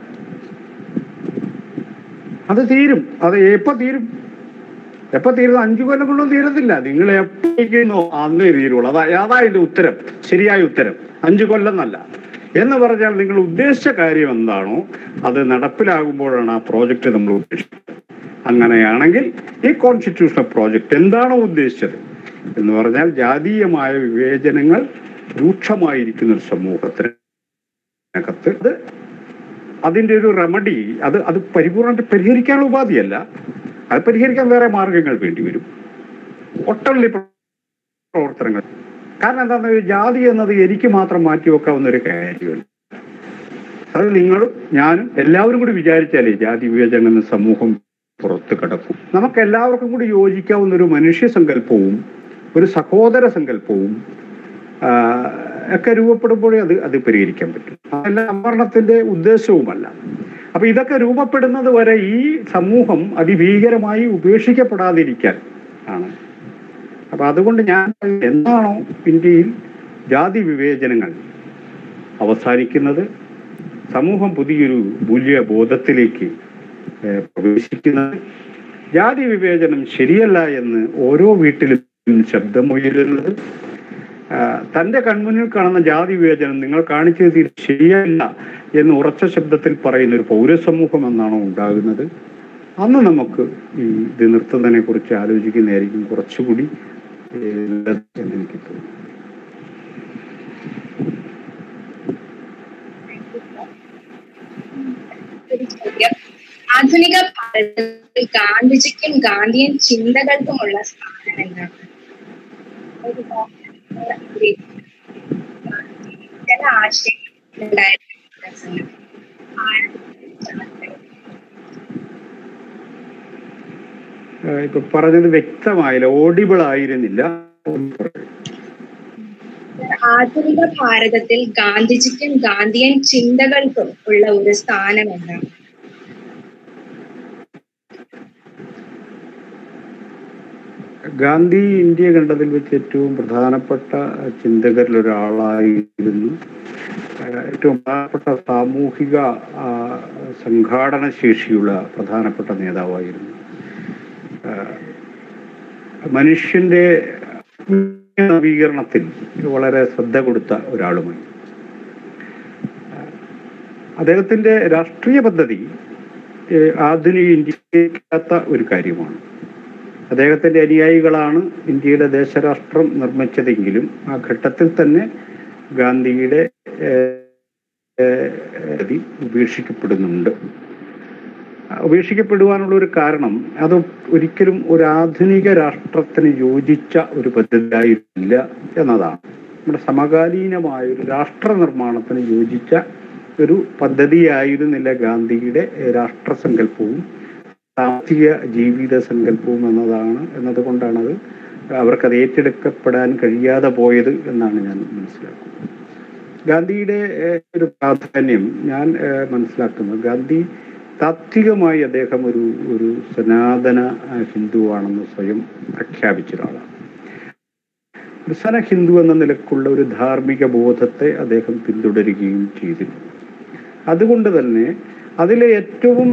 അത് തീരും അത് എപ്പോ തീരും എപ്പോ തീരുന്നു അഞ്ചു കൊല്ലം കൊണ്ടും തീരത്തില്ല നിങ്ങൾ എപ്പോഴേക്കുന്നോ അന്നേ തീരുള്ളൂ അതാ അതാ ഇതിന്റെ ഉത്തരം ശരിയായ ഉത്തരം അഞ്ചു കൊല്ലം എന്നല്ല എന്ന് പറഞ്ഞാൽ നിങ്ങൾ ഉദ്ദേശിച്ച കാര്യം എന്താണോ അത് നടപ്പിലാകുമ്പോഴാണ് ആ പ്രോജക്റ്റ് നമ്മൾ ഉദ്ദേശിച്ചത് അങ്ങനെയാണെങ്കിൽ ഈ കോൺസ്റ്റിറ്റ്യൂഷണൽ പ്രോജക്റ്റ് എന്താണോ ഉദ്ദേശിച്ചത് എന്ന് പറഞ്ഞാൽ ജാതീയമായ വിവേചനങ്ങൾ രൂക്ഷമായിരിക്കുന്ന ഒരു സമൂഹത്തിനകത്ത് അത് അതിന്റെ ഒരു റെമഡി അത് അത് പരിപൂർണ്ണമായിട്ട് പരിഹരിക്കാനുള്ള ഉപാധിയല്ല അത് പരിഹരിക്കാൻ വേറെ മാർഗങ്ങൾ വേണ്ടി വരും ഒട്ടനവധി പ്രവർത്തനങ്ങൾ കാരണം എന്താണെന്ന് വെച്ചാൽ ജാതി എന്നത് എനിക്ക് മാത്രം മാറ്റി വെക്കാവുന്ന ഒരു കാര്യമല്ല അത് നിങ്ങളും ഞാനും എല്ലാവരും കൂടി വിചാരിച്ചാലേ ജാതി വിവേചനം എന്ന സമൂഹം പുറത്ത് കിടക്കും നമുക്ക് എല്ലാവർക്കും കൂടി യോജിക്കാവുന്ന ഒരു മനുഷ്യ സങ്കല്പവും ഒരു സഹോദര സങ്കല്പവും ആ, ഒക്കെ രൂപപ്പെടുമ്പോഴേ അത് അത് പരിഹരിക്കാൻ പറ്റും അതല്ല സംവരണത്തിന്റെ ഉദ്ദേശവുമല്ല അപ്പൊ ഇതൊക്കെ രൂപപ്പെടുന്നത് വരെ ഈ സമൂഹം അതിഭീകരമായി ഉപേക്ഷിക്കപ്പെടാതിരിക്കാൻ ആണ് അപ്പൊ അതുകൊണ്ട് ഞാൻ പറയുന്നത് എന്നാണോ ഇന്ത്യയിൽ ജാതി വിവേചനങ്ങൾ അവസാനിക്കുന്നത് സമൂഹം പുതിയൊരു മൂല്യബോധത്തിലേക്ക് ഏഹ്, പ്രവേശിക്കുന്നത് ജാതി വിവേചനം ശരിയല്ല എന്ന് ഓരോ വീട്ടിലും ശബ്ദമുയരുന്നത് ആ, തന്റെ കൺമുന്നിൽ കാണുന്ന ജാതി വിവേചനം നിങ്ങൾ കാണിച്ചത് തീരെ ശരിയല്ല എന്ന് ഉറച്ച ശബ്ദത്തിൽ പറയുന്ന ഒരു പൗരസമൂഹം എന്നാണോ ഉണ്ടാകുന്നത് അന്ന് നമുക്ക് ഈ ഇത് നിർത്തുന്നതിനെ കുറിച്ച് ആലോചിക്കുന്നതായിരിക്കും കുറച്ചുകൂടി ഏഹ്, നല്ലത് എന്ന് എനിക്ക് തോന്നുന്നു ഒരു ചോദ്യം ആധുനിക ഭാരതത്തിൽ ഗാന്ധിജിക്കും ഗാന്ധിയൻ ചിന്തകൾക്കുമുള്ള സ്ഥാനം എന്താണ് ഒരു ചില ആശയങ്ങൾ ഉണ്ടായിരുന്നു ഏഹ്, ഇപ്പൊ പറഞ്ഞത് വ്യക്തമായില്ല ഓഡിബിൾ ആയിരുന്നില്ല ആധുനിക ഭാരതത്തിൽ ഗാന്ധിജിക്കും ഗാന്ധിയൻ ചിന്തകൾക്കും ഉള്ള ഒരു സ്ഥാനം എന്താണ് ഗാന്ധി ഇന്ത്യ കണ്ടതിൽ വെച്ച് ഏറ്റവും പ്രധാനപ്പെട്ട ചിന്തകരിൽ ഒരാളായിരുന്നു ഏഹ് ഏറ്റവും പ്രധാനപ്പെട്ട സാമൂഹിക ആ, സംഘാടന ശേഷിയുള്ള പ്രധാനപ്പെട്ട നേതാവായിരുന്നു ഏഹ് മനുഷ്യന്റെ നവീകരണത്തിൽ വളരെ ശ്രദ്ധ കൊടുത്ത ഒരാളുമായി അദ്ദേഹത്തിന്റെ രാഷ്ട്രീയ പദ്ധതി ഏഹ് ആധുനിക ഇന്ത്യക്കാത്ത ഒരു കാര്യമാണ് അദ്ദേഹത്തിന്റെ അനുയായികളാണ് ഇന്ത്യയുടെ ദേശരാഷ്ട്രം നിർമ്മിച്ചതെങ്കിലും ആ ഘട്ടത്തിൽ തന്നെ ഗാന്ധിയുടെ ഏഹ്, ഏഹ്, രീതി ഉപേക്ഷിക്കപ്പെടുന്നുണ്ട് ആ, ഉപേക്ഷിക്കപ്പെടുവാനുള്ള ഒരു കാരണം അത് ഒരിക്കലും ഒരു ആധുനിക രാഷ്ട്രത്തിന് യോജിച്ച ഒരു പദ്ധതിയായിരുന്നില്ല എന്നതാണ് നമ്മുടെ സമകാലീനമായ ഒരു രാഷ്ട്ര നിർമ്മാണത്തിന് യോജിച്ച ഒരു പദ്ധതിയായിരുന്നില്ല ഗാന്ധിയുടെ ഏഹ്, രാഷ്ട്രസങ്കല്പവും സാമൂഹിക ജീവിത സങ്കല്പവും എന്നതാണ് എന്നതുകൊണ്ടാണത് അവർക്കത് ഏറ്റെടുക്കപ്പെടാൻ കഴിയാതെ പോയത് എന്നാണ് ഞാൻ മനസ്സിലാക്കുന്നത് ഗാന്ധിയുടെ ഏഹ്, ഒരു പ്രാധാന്യം ഞാൻ ഏഹ്, മനസ്സിലാക്കുന്നത് ഗാന്ധി താത്വികമായി അദ്ദേഹം ഒരു ഒരു സനാതന ആ, ഹിന്ദുവാണെന്ന് സ്വയം പ്രഖ്യാപിച്ച ഒരാളാണ് ഒരു സന ഹിന്ദു എന്ന നിലക്കുള്ള ഒരു ധാർമ്മിക ബോധത്തെ അദ്ദേഹം പിന്തുടരുകയും ചെയ്തിരുന്നു അതുകൊണ്ട് തന്നെ അതിലെ ഏറ്റവും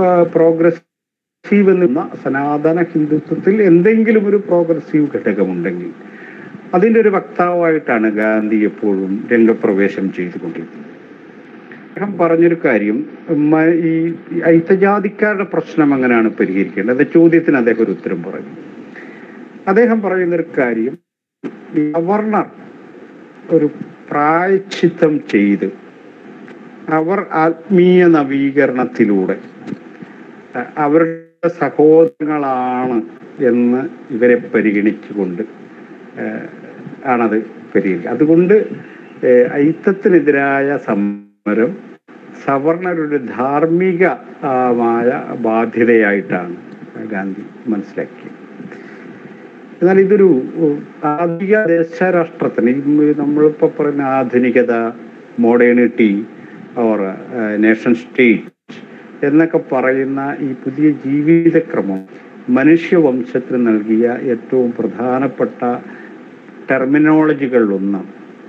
പ്രോഗ്രസീവ് എന്ന സനാതന ഹിന്ദുത്വത്തിൽ എന്തെങ്കിലും ഒരു പ്രോഗ്രസീവ് ഘടകമുണ്ടെങ്കിൽ അതിൻ്റെ ഒരു വക്താവായിട്ടാണ് ഗാന്ധി എപ്പോഴും രംഗപ്രവേശം ചെയ്തുകൊണ്ടിരുന്നത് അദ്ദേഹം പറഞ്ഞൊരു കാര്യം മ- ഈ ഈ ഐത്തജാതിക്കാരുടെ പ്രശ്നം എങ്ങനെയാണ് പരിഹരിക്കേണ്ടത് എന്ന ചോദ്യത്തിന് അദ്ദേഹം ഒരു ഉത്തരം പറഞ്ഞു അദ്ദേഹം പറയുന്നൊരു കാര്യം ഈ അവർണർ ഒരു പ്രായച്ചിത്തം ചെയ്ത് അവർ ആത്മീയ നവീകരണത്തിലൂടെ അഹ് അവരുടെ സഹോദരങ്ങളാണ് എന്ന് ഇവരെ പരിഗണിച്ചുകൊണ്ട് ഏഹ് ആണത് പരിഹരിക്കുക അതുകൊണ്ട് ഏഹ് ഐത്തത്തിനെതിരായ സമരം സവർണരുടെ ധാർമ്മികമായ ബാധ്യതയായിട്ടാണ് ഗാന്ധി മനസ്സിലാക്കിയത് എന്നാൽ ഇതൊരു ഉം, ആധുനിക ദേശരാഷ്ട്രത്തിന് ഈ നമ്മളിപ്പോ പറയുന്ന ആധുനികത മോഡേണിറ്റി ഓർ നേഷൻ സ്റ്റേറ്റ് എന്നൊക്കെ പറയുന്ന ഈ പുതിയ ജീവിതക്രമം മനുഷ്യവംശത്തിന് നൽകിയ ഏറ്റവും പ്രധാനപ്പെട്ട ടെർമിനോളജികളിലൊന്ന്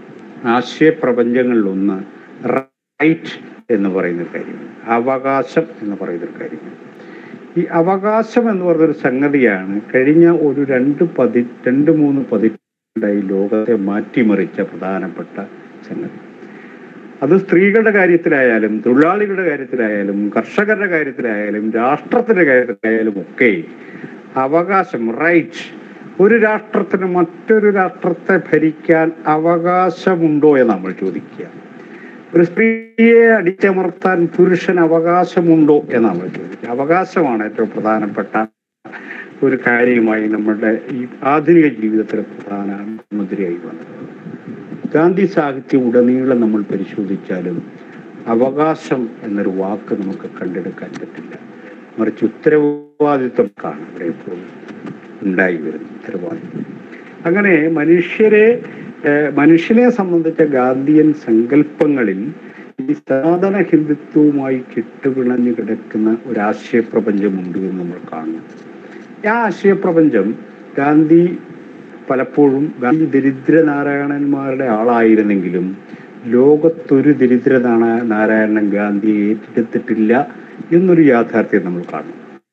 ആശയപ്രപഞ്ചങ്ങളിലൊന്ന് റൈറ്റ് എന്ന് പറയുന്ന ഒരു കാര്യമാണ് അവകാശം എന്ന് പറയുന്ന ഒരു കാര്യമാണ് ഈ അവകാശം എന്ന് പറയുന്ന ഒരു സംഗതിയാണ് കഴിഞ്ഞ ഒരു രണ്ട് പതി രണ്ട് മൂന്ന് പതിറ്റാണ്ടായി ലോകത്തെ മാറ്റിമറിച്ച പ്രധാനപ്പെട്ട സംഗതി അത് സ്ത്രീകളുടെ കാര്യത്തിലായാലും തൊഴിലാളികളുടെ കാര്യത്തിലായാലും കർഷകരുടെ കാര്യത്തിലായാലും രാഷ്ട്രത്തിന്റെ കാര്യത്തിലായാലും ഒക്കെ അവകാശം റൈറ്റ് ഒരു രാഷ്ട്രത്തിന് മറ്റൊരു രാഷ്ട്രത്തെ ഭരിക്കാൻ അവകാശമുണ്ടോ എന്ന് നമ്മൾ ചോദിക്കുക ഒരു സ്ത്രീയെ അടിച്ചമർത്താൻ പുരുഷൻ അവകാശമുണ്ടോ എന്ന് നമ്മൾ ചോദിക്കുക അവകാശമാണ് ഏറ്റവും പ്രധാനപ്പെട്ട ഒരു കാര്യമായി നമ്മുടെ ഈ ആധുനിക ജീവിതത്തിലെ പ്രധാന മുദ്രയായി വന്നത് ഗാന്ധി സാഹിത്യം ഉടനീളം നമ്മൾ പരിശോധിച്ചാലും അവകാശം എന്നൊരു വാക്ക് നമുക്ക് കണ്ടെടുക്കാൻ പറ്റില്ല മറിച്ച് ഉത്തരവാദിത്വമാണ് അവിടെ എപ്പോഴും ഉണ്ടായി വരുന്നത് ഉത്തരവാദിത്വം അങ്ങനെ മനുഷ്യരെ ഏഹ്, മനുഷ്യനെ സംബന്ധിച്ച ഗാന്ധിയൻ സങ്കല്പങ്ങളിൽ ഈ സനാതന ഹിന്ദുത്വവുമായി കെട്ടുപിണഞ്ഞു കിടക്കുന്ന ഒരു ആശയപ്രപഞ്ചമുണ്ട് എന്ന് നമ്മൾ കാണുന്നു ആ ആശയപ്രപഞ്ചം ഗാന്ധി പലപ്പോഴും ഗാന്ധി ദരിദ്ര നാരായണന്മാരുടെ ആളായിരുന്നെങ്കിലും ലോകത്തൊരു ദരിദ്ര നാണ- നാരായണൻ ഗാന്ധിയെ ഏറ്റെടുത്തിട്ടില്ല എന്നൊരു യാഥാർത്ഥ്യം നമ്മൾ കാണുന്നു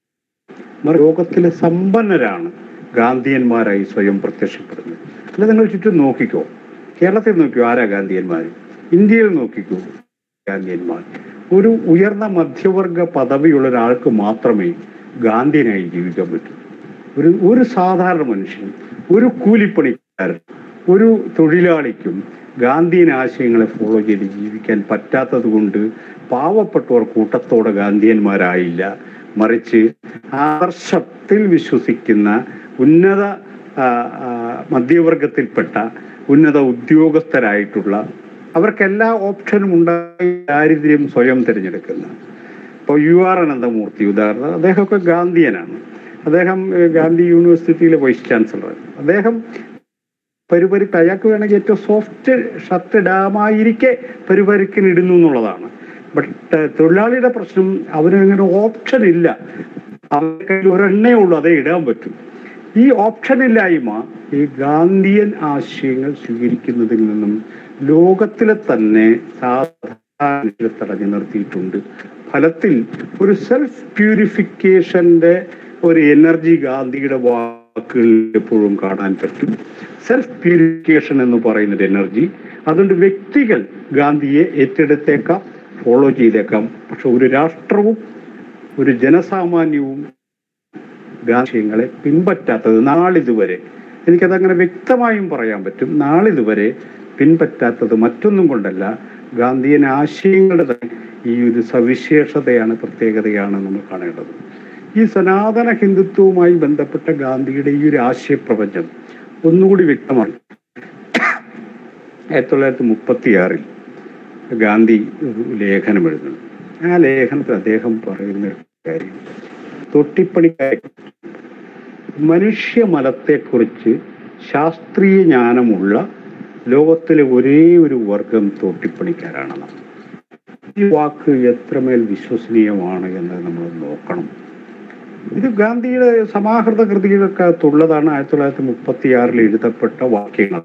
മറി ലോകത്തിലെ സമ്പന്നരാണ് ഗാന്ധിയന്മാരായി സ്വയം പ്രത്യക്ഷപ്പെടുന്നത് അല്ല നിങ്ങൾ ചുറ്റും നോക്കിക്കോ കേരളത്തിൽ നോക്കിക്കോ ആരാ ഗാന്ധിയന്മാർ ഇന്ത്യയിൽ നോക്കിക്കോ ഗാന്ധിയന്മാർ ഒരു ഉയർന്ന മധ്യവർഗ പദവിയുള്ള ഒരാൾക്ക് മാത്രമേ ഗാന്ധിയനായി ജീവിക്കാൻ പറ്റൂ ഒരു ഒരു സാധാരണ മനുഷ്യൻ ഒരു കൂലിപ്പണിക്കാരൻ ഒരു തൊഴിലാളിക്കും ഗാന്ധിയൻ ആശയങ്ങളെ ഫോളോ ചെയ്ത് ജീവിക്കാൻ പറ്റാത്തത് കൊണ്ട് പാവപ്പെട്ടവർ കൂട്ടത്തോടെ ഗാന്ധിയന്മാരായില്ല മറിച്ച് ആദർശത്തിൽ വിശ്വസിക്കുന്ന ഉന്നത ആ, ആ, മധ്യവർഗത്തിൽപ്പെട്ട ഉന്നത ഉദ്യോഗസ്ഥരായിട്ടുള്ള അവർക്ക് എല്ലാ ഓപ്ഷനും ഉണ്ടായി ദാരിദ്ര്യം സ്വയം തിരഞ്ഞെടുക്കുന്ന ഇപ്പോൾ യു ആർ അനന്തമൂർത്തി ഉദാഹരണം അദ്ദേഹമൊക്കെ ഗാന്ധിയനാണ് അദ്ദേഹം ഏഹ്, ഗാന്ധി യൂണിവേഴ്സിറ്റിയിലെ വൈസ് ചാൻസലർ അദ്ദേഹം പരുപരുക്ക് അയാൾക്ക് വേണമെങ്കിൽ ഏറ്റവും സോഫ്റ്റ് ഷർട്ട് ഇടാമായിരിക്കെ പരുപരുക്കിന് ഇടുന്നു എന്നുള്ളതാണ് ബട്ട് തൊഴിലാളിയുടെ പ്രശ്നം അവന് അങ്ങനെ ഓപ്ഷൻ ഇല്ല അവരുടെ കയ്യിൽ ഒരെണ്ണേ ഉള്ളൂ അതേ ഇടാൻ പറ്റും ഈ ഓപ്ഷൻ ഇല്ലായ്മ ഈ ഗാന്ധിയൻ ആശയങ്ങൾ സ്വീകരിക്കുന്നതിൽ നിന്നും ലോകത്തിലെ തന്നെ സാധാരണ തടഞ്ഞു നിർത്തിയിട്ടുണ്ട് ഫലത്തിൽ ഒരു സെൽഫ് പ്യൂരിഫിക്കേഷന്റെ ഒരു എനർജി ഗാന്ധിയുടെ വാക്കുകളിൽ എപ്പോഴും കാണാൻ പറ്റും സെൽഫ് പ്യൂരിഫിക്കേഷൻ എന്ന് പറയുന്ന ഒരു എനർജി അതുകൊണ്ട് വ്യക്തികൾ ഗാന്ധിയെ ഏറ്റെടുത്തേക്കാം ഫോളോ ചെയ്തേക്കാം പക്ഷെ ഒരു രാഷ്ട്രവും ഒരു ജനസാമാന്യവും ഗാന്ധിയങ്ങളെ പിൻപറ്റാത്തത് നാളിതുവരെ എനിക്കതങ്ങനെ വ്യക്തമായും പറയാൻ പറ്റും നാളിതുവരെ പിൻപറ്റാത്തത് മറ്റൊന്നും കൊണ്ടല്ല ഗാന്ധിയൻ ആശയങ്ങളുടെ തന്നെ ഈ ഒരു സവിശേഷതയാണ് പ്രത്യേകതയാണ് നമ്മൾ കാണേണ്ടത് ഈ സനാതന ഹിന്ദുത്വവുമായി ബന്ധപ്പെട്ട ഗാന്ധിയുടെ ഈ ഒരു ആശയപ്രപഞ്ചം ഒന്നുകൂടി വ്യക്തമാണ് ആയിരത്തി തൊള്ളായിരത്തി മുപ്പത്തിയാറിൽ ഗാന്ധി ഒരു ലേഖനം എഴുതുന്നു ആ ലേഖനത്തിൽ അദ്ദേഹം പറയുന്ന ഒരു കാര്യം തൊട്ടിപ്പണിക്കാരി മനുഷ്യ മലത്തെക്കുറിച്ച് ശാസ്ത്രീയ ജ്ഞാനമുള്ള ലോകത്തിലെ ഒരേ ഒരു വർഗം തോട്ടിപ്പണിക്കാരാണെന്ന് ഈ വാക്ക് എത്രമേൽ വിശ്വസനീയമാണ് എന്ന് നമ്മൾ നോക്കണം ഇത് ഗാന്ധിയുടെ സമാഹൃത കൃതികൾക്കകത്തുള്ളതാണ് ആയിരത്തി തൊള്ളായിരത്തി മുപ്പത്തി ആറിൽ എഴുതപ്പെട്ട വാക്യങ്ങൾ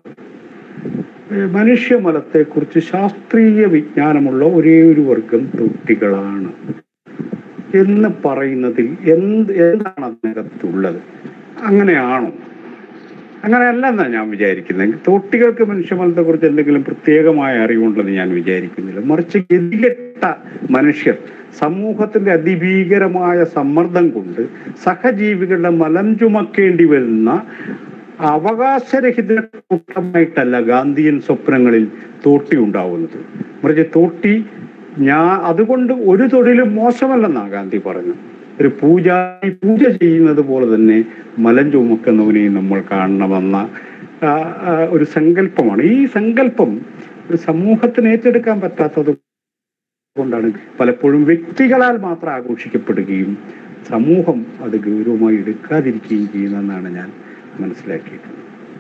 ഏഹ് മനുഷ്യ മലത്തെക്കുറിച്ച് ശാസ്ത്രീയ വിജ്ഞാനമുള്ള ഒരേ ഒരു വർഗം തൊട്ടികളാണ് എന്ന് പറയുന്നതിൽ എന്ത് എന്താണ് അതിനകത്തുള്ളത് അങ്ങനെയാണോ അങ്ങനെയല്ല എന്നാ ഞാൻ വിചാരിക്കുന്നത് തോട്ടികൾക്ക് മനുഷ്യമലത്തെ കുറിച്ച് എന്തെങ്കിലും പ്രത്യേകമായ അറിവുണ്ടെന്ന് ഞാൻ വിചാരിക്കുന്നില്ല മറിച്ച് ഗതികെട്ട മനുഷ്യർ സമൂഹത്തിന്റെ അതിഭീകരമായ സമ്മർദ്ദം കൊണ്ട് സഹജീവികളുടെ മലം ചുമക്കേണ്ടി വരുന്ന അവകാശരഹിത കൂട്ടമായിട്ടല്ല ഗാന്ധിയൻ സ്വപ്നങ്ങളിൽ തോട്ടി ഉണ്ടാവുന്നത് മറിച്ച് തോട്ടി ഞാൻ അതുകൊണ്ട് ഒരു തൊഴിലും മോശമല്ലെന്നാണ് ഗാന്ധി പറഞ്ഞു ഒരു പൂജാരി പൂജ ചെയ്യുന്നത് പോലെ തന്നെ മലം ചുമക്കുന്നവനെയും നമ്മൾ കാണണമെന്ന ആ, ആ, ഒരു സങ്കല്പമാണ് ഈ സങ്കല്പം ഒരു സമൂഹത്തിന് ഏറ്റെടുക്കാൻ പറ്റാത്തത് കൊണ്ടാണ് പലപ്പോഴും വ്യക്തികളാൽ മാത്രം ആഘോഷിക്കപ്പെടുകയും സമൂഹം അത് ഗൗരവമായി എടുക്കാതിരിക്കുകയും ചെയ്യുന്നതെന്നാണ് ഞാൻ മനസ്സിലാക്കിയിട്ടുള്ളത്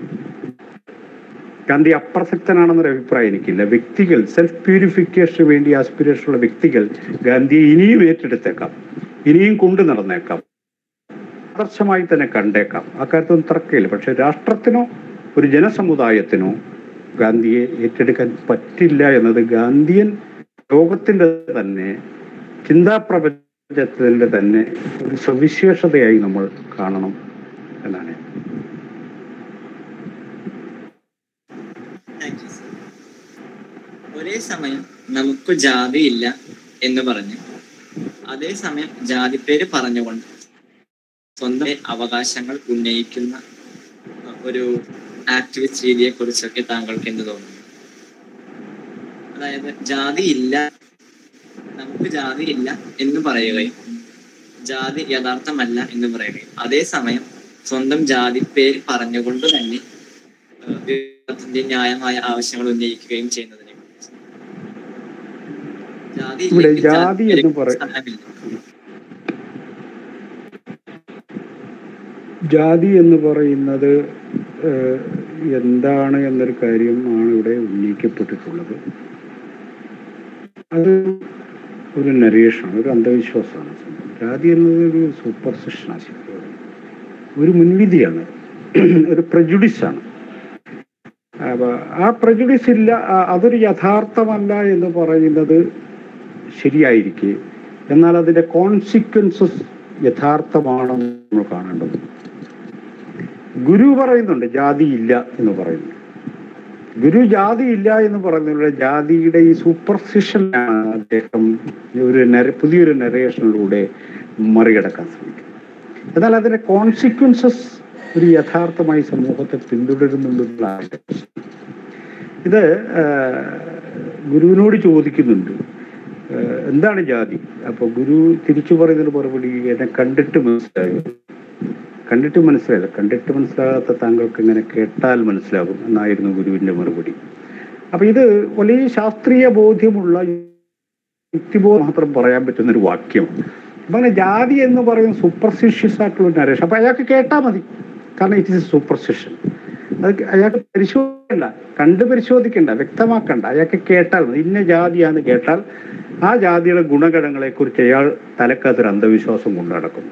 ഗാന്ധി അപ്രസക്തനാണെന്നൊരു അഭിപ്രായം എനിക്കില്ല വ്യക്തികൾ സെൽഫ് പ്യൂരിഫിക്കേഷന് വേണ്ടി ആസ്പിറേഷനുള്ള വ്യക്തികൾ ഗാന്ധിയെ ഇനിയും ഏറ്റെടുത്തേക്കാം ഇനിയും കൊണ്ടു നടന്നേക്കാം ആദർശമായി തന്നെ കണ്ടേക്കാം അക്കാര്യത്തൊന്നും തർക്കമില്ല പക്ഷെ രാഷ്ട്രത്തിനോ ഒരു ജനസമുദായത്തിനോ ഗാന്ധിയെ ഏറ്റെടുക്കാൻ പറ്റില്ല എന്നത് ഗാന്ധിയൻ ലോകത്തിന്റെ തന്നെ ചിന്താപ്രപഞ്ചത്തിന്റെ തന്നെ ഒരു സവിശേഷതയായി നമ്മൾ കാണണം എന്നാണ് താങ്ക് യു സർ ഒരേ സമയം നമുക്ക് ജാതിയില്ല എന്ന് പറഞ്ഞ് അതേസമയം ജാതിപ്പേര് പറഞ്ഞുകൊണ്ട് സ്വന്തം അവകാശങ്ങൾ ഉന്നയിക്കുന്ന ഒരു ആക്ടിവിസ്റ്റ് രീതിയെ കുറിച്ചൊക്കെ താങ്കൾക്ക് എന്ത് തോന്നുന്നു അതായത് ജാതി ഇല്ല നമുക്ക് ജാതി ഇല്ല എന്ന് പറയുകയും ജാതി യഥാർത്ഥമല്ല എന്ന് പറയുകയും അതേസമയം സ്വന്തം ജാതി പേര് പറഞ്ഞുകൊണ്ട് തന്നെ ഏഹ് വിവാഹത്തിന്റെ ന്യായമായ ആവശ്യങ്ങൾ ഉന്നയിക്കുകയും ചെയ്യുന്നതിനെ കുറിച്ച് ജാതി ഇവിടെ ഇല്ലെങ്കിൽ ജാതി എന്ന് പറ സ്ഥാനമില്ല. ജാതി എന്ന് പറയുന്നത് ഏഹ്, എന്താണ് എന്നൊരു കാര്യമാണ് ഇവിടെ ഉന്നയിക്കപ്പെട്ടിട്ടുള്ളത് അത് ഒരു നരേഷനാണ് ഒരു അന്ധവിശ്വാസമാണ് സംഭവം. ജാതി എന്നത് ഒരു സൂപ്പർസിഷനാണ് ശരിക്കും പറയുന്നത്. ഒരു മുൻവിധിയാണ് ഒരു പ്രജുഡിസാണ് അപ്പൊ ആ പ്രജുഡിസ് ഇല്ല ആ- അതൊരു യഥാർത്ഥമല്ല എന്ന് പറയുന്നത് ശരിയായിരിക്കെ എന്നാൽ അതിന്റെ കോൺസിക്വൻസസ് യഥാർത്ഥമാണെന്ന് നമ്മൾ കാണേണ്ടത് ഗുരു പറയുന്നുണ്ട് ജാതി ഇല്ല എന്ന് പറയുന്നു ഗുരു ജാതി ഇല്ല എന്ന് പറയുന്നതിലൂടെ ജാതിയുടെ ഈ സൂപ്പർസിഷനാണ് അദ്ദേഹം ഒരു നര- പുതിയൊരു നരേഷനിലൂടെ മറികടക്കാൻ ശ്രമിക്കുന്നത് എന്നാൽ അതിന്റെ കോൺസിക്വൻസസ് ഒരു യഥാർത്ഥമായി സമൂഹത്തെ പിന്തുടരുന്നുണ്ടെന്നുള്ള ആശയം ഇത് ആ, ഗുരുവിനോട് ചോദിക്കുന്നുണ്ട് ആ, എന്താണ് ജാതി അപ്പൊ ഗുരു തിരിച്ചു പറയുന്നതിന് മറുപടി എന്നെ കണ്ടിട്ട് മനസ്സിലാകും കണ്ടിട്ട് മനസ്സിലായില്ല കണ്ടിട്ട് മനസ്സിലാകാത്ത താങ്കൾക്ക് ഇങ്ങനെ കേട്ടാൽ മനസ്സിലാകും എന്നായിരുന്നു ഗുരുവിന്റെ മറുപടി അപ്പൊ ഇത് വലിയ ശാസ്ത്രീയ ബോധ്യമുള്ള യുക്തിബോധം മാത്രം പറയാൻ പറ്റുന്ന ഒരു വാക്യമാണ് അപ്പൊ അങ്ങനെ ജാതി എന്ന് പറയുന്ന സൂപ്പർസിഷ്യസ് ആയിട്ടുള്ള ഒരു നരേഷൻ അപ്പൊ അയാൾക്ക് കേട്ടാൽ മതി കാരണം ഇറ്റ് ഇസ് സൂപ്പർസിഷൻ അത് അയാൾക്ക് പരിശോധിക്കണ്ട കണ്ട് പരിശോധിക്കണ്ട വ്യക്തമാക്കണ്ട അയാൾക്ക് കേട്ടാൽ മതി ഇന്ന ജാതിയാന്ന് കേട്ടാൽ ആ ജാതിയുടെ ഗുണഗണങ്ങളെ കുറിച്ച് അയാൾ തലക്കകത്തൊരു അന്ധവിശ്വാസം കൊണ്ട് നടക്കുന്നു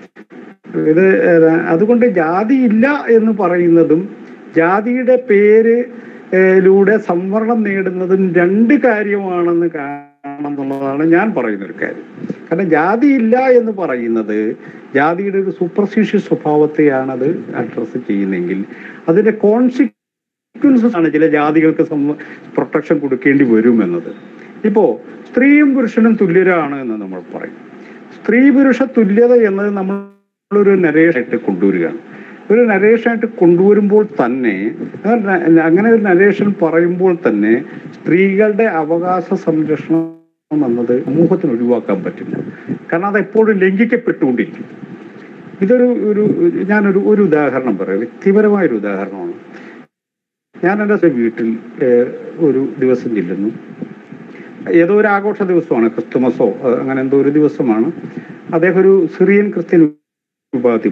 ഇത് ഏതാ, അതുകൊണ്ട് ജാതി ഇല്ല എന്ന് പറയുന്നതും ജാതിയുടെ പേര് ഏഹ്, ലൂടെ സംവരണം നേടുന്നതും രണ്ട് കാര്യമാണെന്ന് കാണണം എന്നുള്ളതാണ് ഞാൻ പറയുന്ന ഒരു കാര്യം കാരണം ജാതി ഇല്ല എന്ന് പറയുന്നത് ജാതിയുടെ ഒരു സൂപ്പർസ്റ്റിഷ്യസ് സ്വഭാവത്തെയാണ് അത് അഡ്രസ്സ് ചെയ്യുന്നതെങ്കിൽ അതിന്റെ കോൺസിക്വൻസസ് ആണ് ചില ജാതികൾക്ക് പ്രൊട്ടക്ഷൻ കൊടുക്കേണ്ടി വരും എന്നത് ഇപ്പോ സ്ത്രീയും പുരുഷനും തുല്യരാണ് എന്ന് നമ്മൾ പറയും സ്ത്രീ പുരുഷ തുല്യത എന്നത് നമ്മളൊരു നരേഷനായിട്ട് കൊണ്ടുവരികയാണ് ഒരു നരേഷനായിട്ട് കൊണ്ടുവരുമ്പോൾ തന്നെ ആ ന- അങ്ങനെ ഒരു നരേഷൻ പറയുമ്പോൾ തന്നെ സ്ത്രീകളുടെ അവകാശ സംരക്ഷണം എന്നത് സമൂഹത്തിന് ഒഴിവാക്കാൻ പറ്റില്ല കാരണം അത് എപ്പോഴും ലംഘിക്കപ്പെട്ടുകൊണ്ടിരിക്കും ഇതൊരു ഒരു ഞാനൊരു ഒരു ഉദാഹരണം പറയാം വ്യക്തിപരമായ ഒരു ഉദാഹരണമാണ് ഞാൻ എൻ്റെ വീട്ടിൽ ഏഹ്, ഒരു ദിവസം ചെല്ലുന്നു ഏതോ ഒരു ആഘോഷ ദിവസമാണ് ക്രിസ്തുമസോ അഹ് അങ്ങനെ എന്തോ ഒരു ദിവസമാണ് അദ്ദേഹം ഒരു സിറിയൻ ക്രിസ്ത്യൻ വിഭാഗത്തിൽ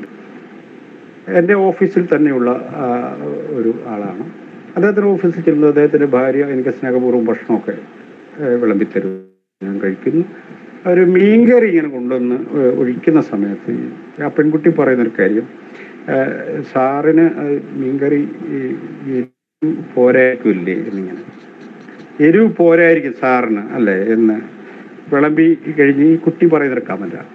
എൻ്റെ ഓഫീസിൽ തന്നെയുള്ള ആ, ഒരു ആളാണ് അദ്ദേഹത്തിൻ്റെ ഓഫീസിൽ ചെല്ലുന്നത് അദ്ദേഹത്തിൻ്റെ ഭാര്യ എനിക്ക് സ്നേഹപൂർവ്വം ഭക്ഷണമൊക്കെ ഏഹ്, വിളമ്പിത്തരും ഞാൻ കഴിക്കുന്നു ഒരു മീൻകറി ഇങ്ങനെ കൊണ്ടുവന്ന് ഏഹ്, ഒഴിക്കുന്ന സമയത്ത് ഈ ആ പെൺകുട്ടി പറയുന്നൊരു കാര്യം ഏഹ്, സാറിന് അത് മീൻകറി ഈ ഈ പോരായിരിക്കില്ലേ എന്നിങ്ങനെ എരിവ് പോരായിരിക്കും സാറിന് അല്ലേ എന്ന് വിളമ്പി കഴിഞ്ഞ് ഈ കുട്ടി പറയുന്നൊരു കമന്റാണ്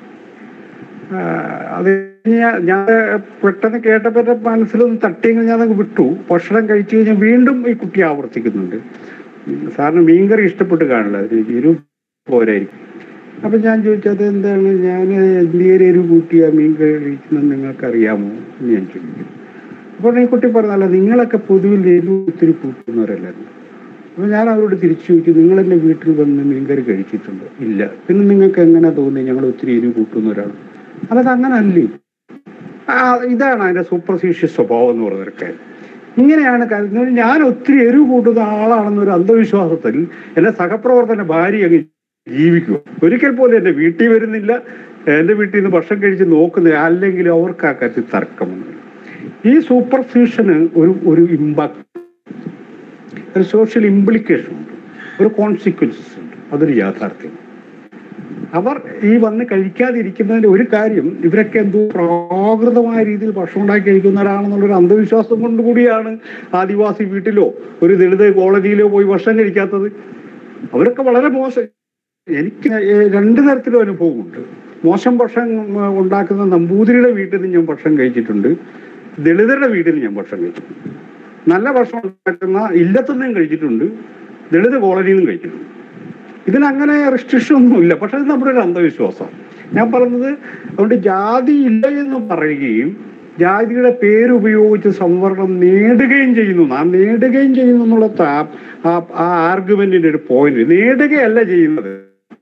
അത് ഞാൻ ഞാൻ പെട്ടെന്ന് കേട്ടപ്പോൾ എൻ്റെ മനസ്സിലൊന്ന് തട്ടിയെങ്കിൽ ഞാൻ അങ്ങ് വിട്ടു ഭക്ഷണം കഴിച്ചു കഴിഞ്ഞാൽ വീണ്ടും ഈ കുട്ടി ആവർത്തിക്കുന്നുണ്ട് സാറിന് മീൻകറി ഇഷ്ടപ്പെട്ട് കാണില്ല ഒരു എരിവ് പോരായിരിക്കും അപ്പൊ ഞാൻ ചോദിച്ചത് എന്താണ് ഞാൻ എന്തിയൊരു എരിവ് കൂട്ടിയ മീൻ കഴിക്കുന്നത് നിങ്ങൾക്ക് അറിയാമോ എന്ന് ഞാൻ ചോദിച്ചു അപ്പോൾ ഈ കുട്ടി പറഞ്ഞല്ല നിങ്ങളൊക്കെ പൊതുവിൽ എരിവ് ഒത്തിരി കൂട്ടുന്നവരല്ലായിരുന്നു അപ്പൊ ഞാൻ അവരോട് തിരിച്ചു ചോദിച്ചു നിങ്ങൾ എൻ്റെ വീട്ടിൽ വന്ന് മീൻകറി കഴിച്ചിട്ടുണ്ടോ ഇല്ല പിന്നെ നിങ്ങൾക്ക് എങ്ങനെ തോന്നി ഞങ്ങൾ ഒത്തിരി എരിവ് കൂട്ടുന്നവരാണ് അല്ലാതെ അങ്ങനെ അല്ലേ ആ ഇതാണ് അതിന്റെ സൂപ്പർസീഷ്യസ് സ്വഭാവം എന്ന് പറയുന്ന ഒരു കാര്യം ഇങ്ങനെയാണ് കാര്യം ഞാൻ ഒത്തിരി എരിവ് കൂട്ടുന്ന ആളാണെന്നൊരു അന്ധവിശ്വാസത്തിൽ എന്റെ സഹപ്രവർത്തന ഭാര്യ അങ്ങ് ജീവിക്കുക ഒരിക്കൽ പോലും എന്റെ വീട്ടിൽ വരുന്നില്ല എന്റെ വീട്ടിൽ നിന്ന് ഭക്ഷണം കഴിച്ച് നോക്കുന്നില്ല അല്ലെങ്കിൽ അവർക്ക് ആ കാര്യത്തിൽ തർക്കമൊന്നുമില്ല ഈ സൂപ്പർസ്റ്റിഷന് ഒരു ഒരു ഇമ്പാക്ട് ഒരു സോഷ്യൽ ഇംപ്ലിക്കേഷൻ ഉണ്ട് ഒരു കോൺസിക്വൻസസ് ഉണ്ട് അതൊരു യാഥാർത്ഥ്യമാണ് അവർ ഈ വന്ന് കഴിക്കാതിരിക്കുന്നതിന്റെ ഒരു കാര്യം ഇവരൊക്കെ എന്തോ പ്രാകൃതമായ രീതിയിൽ ഭക്ഷണം ഉണ്ടാക്കി കഴിക്കുന്നവരാണെന്നുള്ളൊരു അന്ധവിശ്വാസം കൊണ്ട് കൂടിയാണ് ആദിവാസി വീട്ടിലോ ഒരു ദളിത് കോളനിയിലോ പോയി ഭക്ഷണം കഴിക്കാത്തത് അവരൊക്കെ വളരെ മോശം എനിക്ക് ഏഹ് രണ്ട് തരത്തിലും അനുഭവമുണ്ട് മോശം ഭക്ഷണം ഉം, ഉണ്ടാക്കുന്ന നമ്പൂതിരിയുടെ വീട്ടിൽ നിന്ന് ഞാൻ ഭക്ഷണം കഴിച്ചിട്ടുണ്ട് ദളിതരുടെ വീട്ടിൽ നിന്ന് ഞാൻ ഭക്ഷണം കഴിച്ചിട്ടുണ്ട് നല്ല ഭക്ഷണം ഉണ്ടാക്കുന്ന ഇല്ലത്തുനിന്നും കഴിച്ചിട്ടുണ്ട് ദളിത് കോളനിയിൽ നിന്നും കഴിച്ചിട്ടുണ്ട് ഇതിനങ്ങനെ റെസ്ട്രിക്ഷൻ ഒന്നുമില്ല പക്ഷെ അത് നമ്മുടെ ഒരു അന്ധവിശ്വാസം ഞാൻ പറഞ്ഞത് അതുകൊണ്ട് ജാതി ഇല്ല എന്ന് പറയുകയും ജാതിയുടെ പേരുപയോഗിച്ച് സംവരണം നേടുകയും ചെയ്യുന്നു ആ നേടുകയും ചെയ്യുന്നു എന്നുള്ള ആ- ആ- ആ ആർഗ്യുമെന്റിന്റെ ഒരു പോയിന്റ് നേടുകയല്ല ചെയ്യുന്നത്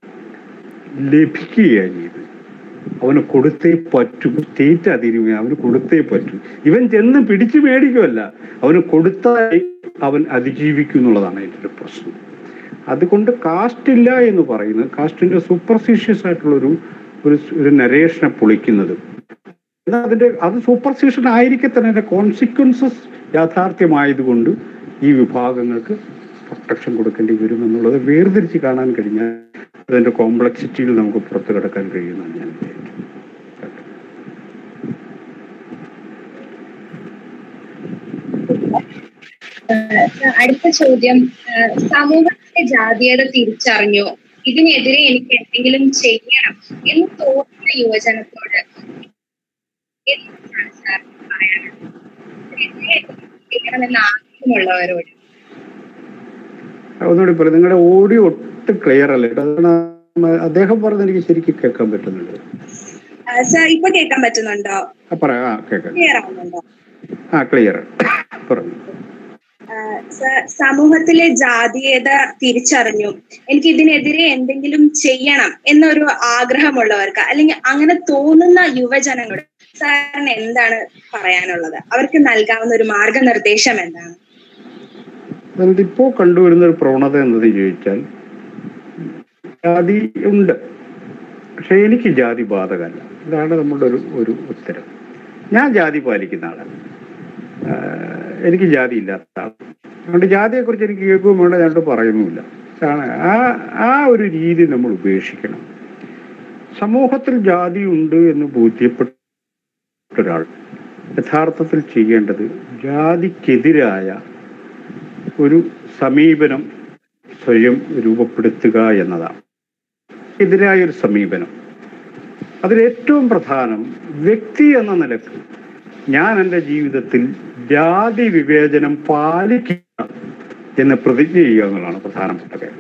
ലഭിക്കുകയാണ് ചെയ്യുന്നത് അവന് കൊടുത്തേ പറ്റൂ സ്റ്റേറ്റ് അതിരുമേ അവന് കൊടുത്തേ പറ്റൂ ഇവൻ ചെന്ന് പിടിച്ചു മേടിക്കുമല്ല അവന് കൊടുത്താൽ അവൻ അതിജീവിക്കും എന്നുള്ളതാണ് അതിൻ്റെ ഒരു പ്രശ്നം അതുകൊണ്ട് കാസ്റ്റ് ഇല്ല എന്ന് പറയുന്നത് കാസ്റ്റിന്റെ സൂപ്പർസീഷ്യസ് ആയിട്ടുള്ള ഒരു ഒരു ഒരു നരേഷനെ പൊളിക്കുന്നത് എന്നാൽ അതിന്റെ അത് സൂപ്പർസീഷൻ ആയിരിക്കെ തന്നെ അതിന്റെ കോൺസിക്വൻസസ് യാഥാർത്ഥ്യമായതുകൊണ്ട് ഈ വിഭാഗങ്ങൾക്ക് പ്രൊട്ടക്ഷൻ കൊടുക്കേണ്ടി വരും എന്നുള്ളത് വേർതിരിച്ച് കാണാൻ കഴിഞ്ഞാൽ അതിന്റെ കോംപ്ലക്സിറ്റിയിൽ നമുക്ക് പുറത്തു കിടക്കാൻ കഴിയുമെന്നാണ് ഞാൻ വിചാരിക്കുന്നത് അടുത്ത ചോദ്യം ഏഹ് സമൂഹത്തിലെ ജാതീയത തിരിച്ചറിഞ്ഞു ഇതിനെതിരെ എനിക്ക് എന്തെങ്കിലും ചെയ്യണം എന്ന് തോന്നുന്ന യുവജനത്തോട് എന്താണ് സാർ പറയാനുള്ളത് ഇതിനെതിരെ എന്തെങ്കിലും ചെയ്യണമെന്ന് ആഗ്രഹമുള്ളവരോട് ഒന്നുകൂടി പറയും നിങ്ങളുടെ ഓഡിയോ ഒട്ടും ക്ലിയർ അല്ല കേട്ടോ അതാണ് അദ്ദേഹം പറഞ്ഞത് എനിക്ക് ശരിക്കും കേൾക്കാൻ പറ്റുന്നുണ്ട് സാർ ഇപ്പൊ കേൾക്കാൻ പറ്റുന്നുണ്ടോ ആ പറയാം ആ കേൾക്കാം ക്ലിയർ ആവുന്നുണ്ടോ ആ ക്ലിയർ പറഞ്ഞു സ- സമൂഹത്തിലെ ജാതീയത തിരിച്ചറിഞ്ഞു എനിക്ക് ഇതിനെതിരെ എന്തെങ്കിലും ചെയ്യണം എന്നൊരു ആഗ്രഹമുള്ളവർക്ക് അല്ലെങ്കിൽ അങ്ങനെ തോന്നുന്ന യുവജനങ്ങൾ സാറിന് എന്താണ് പറയാനുള്ളത് അവർക്ക് നൽകാവുന്ന ഒരു മാർഗനിർദ്ദേശം എന്താണ് അതായത് ഇപ്പോ കണ്ടുവരുന്ന ഒരു പ്രവണത എന്നത് ചോദിച്ചാൽ ജാതി ഉണ്ട് പക്ഷെ എനിക്ക് ജാതി ബാധകമല്ല ഇതാണ് നമ്മുടെ ഒരു ഒരു ഉത്തരം ഞാൻ ജാതി പാലിക്കുന്ന ആളാണ് ആഹ് എനിക്ക് ജാതി ഇല്ലാത്ത ആൾ അതുകൊണ്ട് ജാതിയെക്കുറിച്ച് എനിക്ക് കേൾക്കുകയും വേണ്ട ഞാനോട് പറയുന്നുമില്ല ആണ് ആ ആ ഒരു രീതി നമ്മൾ ഉപേക്ഷിക്കണം സമൂഹത്തിൽ ജാതി ഉണ്ട് എന്ന് ബോധ്യപ്പെട്ട ഒരാൾ യഥാർത്ഥത്തിൽ ചെയ്യേണ്ടത് ജാതിക്കെതിരായ ഒരു സമീപനം സ്വയം രൂപപ്പെടുത്തുക എന്നതാണ് എതിരായ ഒരു സമീപനം അതിലേറ്റവും പ്രധാനം വ്യക്തി എന്ന നിലക്ക് ഞാൻ എൻ്റെ ജീവിതത്തിൽ ജാതി വിവേചനം പാലിക്കുക എന്ന് പ്രതിജ്ഞ ചെയ്യുക എന്നുള്ളതാണ് പ്രധാനപ്പെട്ട കാര്യം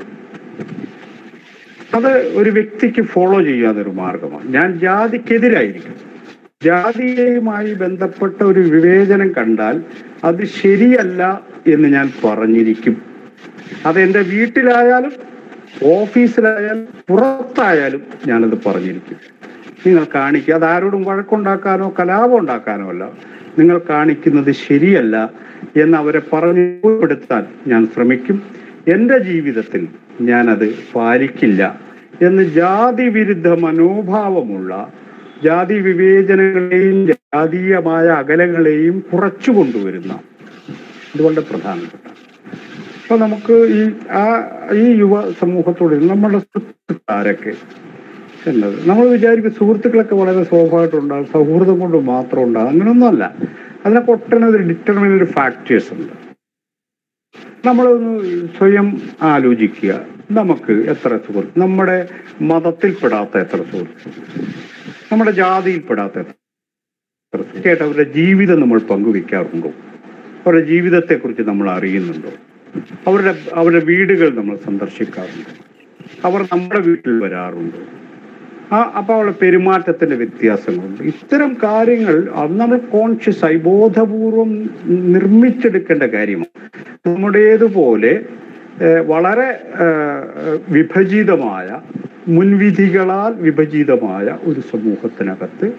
അത് ഒരു വ്യക്തിക്ക് ഫോളോ ചെയ്യാവുന്ന ഒരു മാർഗമാണ് ഞാൻ ജാതിക്കെതിരായിരിക്കും ജാതിയുമായി ബന്ധപ്പെട്ട ഒരു വിവേചനം കണ്ടാൽ അത് ശരിയല്ല എന്ന് ഞാൻ പറഞ്ഞിരിക്കും അത് എൻ്റെ വീട്ടിലായാലും ഓഫീസിലായാലും പുറത്തായാലും ഞാനത് പറഞ്ഞിരിക്കും നിങ്ങൾ കാണിക്കുക അത് ആരോടും വഴക്കുണ്ടാക്കാനോ കലാപം ഉണ്ടാക്കാനോ അല്ല നിങ്ങൾ കാണിക്കുന്നത് ശരിയല്ല എന്ന് അവരെ പറഞ്ഞു ബോധ്യപ്പെടുത്താൻ ഞാൻ ശ്രമിക്കും എൻ്റെ ജീവിതത്തിൽ ഞാനത് പാലിക്കില്ല എന്ന് ജാതി വിരുദ്ധ മനോഭാവമുള്ള ജാതി വിവേചനങ്ങളെയും ജാതീയമായ അകലങ്ങളെയും കുറച്ചു കൊണ്ടുവരുന്ന അതുകൊണ്ട് പ്രധാനപ്പെട്ട അപ്പൊ നമുക്ക് ഈ ആ ഈ യുവ സമൂഹത്തോട് നമ്മുടെ സുഹൃത്തുക്കാരൊക്കെ എന്നത് നമ്മൾ വിചാരിക്കും സുഹൃത്തുക്കളൊക്കെ വളരെ സ്വാഭാവികമായിട്ടുണ്ടാകും സൗഹൃദം കൊണ്ട് മാത്രം ഉണ്ടാകും അങ്ങനെയൊന്നുമല്ല അതിനൊക്കെ ഒട്ടനവധി ഡിറ്റർമിനറി ഫാക്ടേഴ്സ് ഉണ്ട് നമ്മളൊന്ന് സ്വയം ആലോചിക്കുക നമുക്ക് എത്ര സുഹൃത്ത് നമ്മുടെ മതത്തിൽപ്പെടാത്ത എത്ര സുഹൃത്ത് നമ്മുടെ ജാതിയിൽപ്പെടാത്ത എത്ര സുഹൃത്ത് അവരുടെ ജീവിതം നമ്മൾ പങ്കുവെക്കാറുണ്ടോ അവരുടെ ജീവിതത്തെക്കുറിച്ച് നമ്മൾ അറിയുന്നുണ്ടോ അവരുടെ അവരുടെ വീടുകൾ നമ്മൾ സന്ദർശിക്കാറുണ്ട് അവർ നമ്മുടെ വീട്ടിൽ വരാറുണ്ട് ആ അപ്പൊ അവരുടെ പെരുമാറ്റത്തിന്റെ വ്യത്യാസങ്ങളുണ്ട് ഇത്തരം കാര്യങ്ങൾ അത് നമ്മൾ കോൺഷ്യസ് ആയി ബോധപൂർവം നിർമ്മിച്ചെടുക്കേണ്ട കാര്യമാണ് നമ്മുടേതുപോലെ ഏഹ്, വളരെ ഏഹ്, വിഭജിതമായ മുൻവിധികളാൽ വിഭജിതമായ ഒരു സമൂഹത്തിനകത്ത്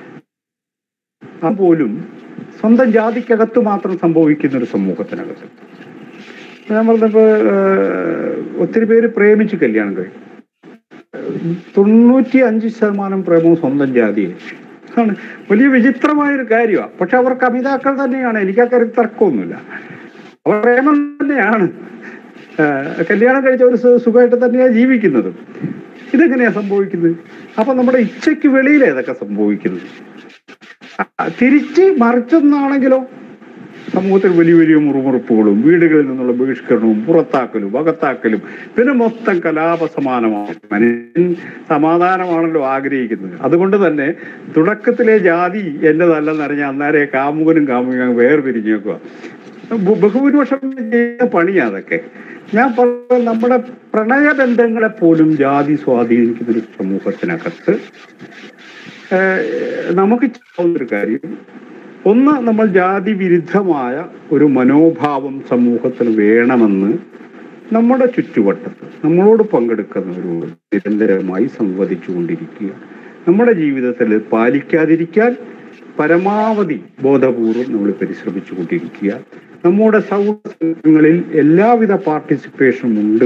അതുപോലും സ്വന്തം ജാതിക്കകത്ത് മാത്രം സംഭവിക്കുന്ന ഒരു സമൂഹത്തിനകത്ത് ഞാൻ പറഞ്ഞപ്പോ ഏഹ്, ഒത്തിരി പേര് പ്രേമിച്ച് കല്യാണം കഴിക്കും തൊണ്ണൂറ്റി അഞ്ച് ശതമാനം പ്രേമവും സ്വന്തം ജാതിയെ ആണ് വലിയ വിചിത്രമായ ഒരു കാര്യമാണ് പക്ഷെ അവർ കവിതാക്കൾ തന്നെയാണ് എനിക്ക് ആ കാര്യം തർക്കമൊന്നുമില്ല അവർ പ്രേമം തന്നെയാണ് ഏഹ്, കല്യാണം കഴിച്ച ഒരു സു- സുഖമായിട്ട് തന്നെയാണ് ജീവിക്കുന്നത് ഇതെങ്ങനെയാ സംഭവിക്കുന്നത് അപ്പൊ നമ്മുടെ ഇച്ഛയ്ക്ക് വെളിയിൽ ഏതൊക്കെ സംഭവിക്കുന്നത് ആ, തിരിച്ച് മറിച്ചൊന്നാണെങ്കിലോ സമൂഹത്തിൽ വലിയ വലിയ മുറുമുറുപ്പുകളും വീടുകളിൽ നിന്നുള്ള ബഹിഷ്കരണവും പുറത്താക്കലും അകത്താക്കലും പിന്നെ മൊത്തം കലാപ സമാനമാണ് മനുഷ്യൻ സമാധാനമാണല്ലോ ആഗ്രഹിക്കുന്നത് അതുകൊണ്ട് തന്നെ തുടക്കത്തിലെ ജാതി എന്റേതല്ലെന്ന് അറിഞ്ഞാൽ അന്നേരെ കാമുകനും കാമുകനും വേർപിരിഞ്ഞേക്കുക ബ- ബഹുഭൂരിപക്ഷം ചെയ്യുന്ന പണിയാ അതൊക്കെ ഞാൻ പറഞ്ഞ നമ്മുടെ പ്രണയബന്ധങ്ങളെ പോലും ജാതി സ്വാധീനിക്കുന്ന ഒരു സമൂഹത്തിനകത്ത് ഏഹ്, നമുക്ക് ചെയ്യാവുന്ന ഒരു കാര്യം ഒന്ന് നമ്മൾ ജാതി വിരുദ്ധമായ ഒരു മനോഭാവം സമൂഹത്തിൽ വേണമെന്ന് നമ്മുടെ ചുറ്റുവട്ടത്ത് നമ്മളോട് പങ്കെടുക്കുന്നവരോട് നിരന്തരമായി സംവദിച്ചു കൊണ്ടിരിക്കുക നമ്മുടെ ജീവിതത്തിൽ പാലിക്കാതിരിക്കാൻ പരമാവധി ബോധപൂർവം നമ്മൾ പരിശ്രമിച്ചു കൊണ്ടിരിക്കുക നമ്മുടെ സൗഹൃദങ്ങളിൽ എല്ലാവിധ പാർട്ടിസിപ്പേഷനും ഉണ്ട്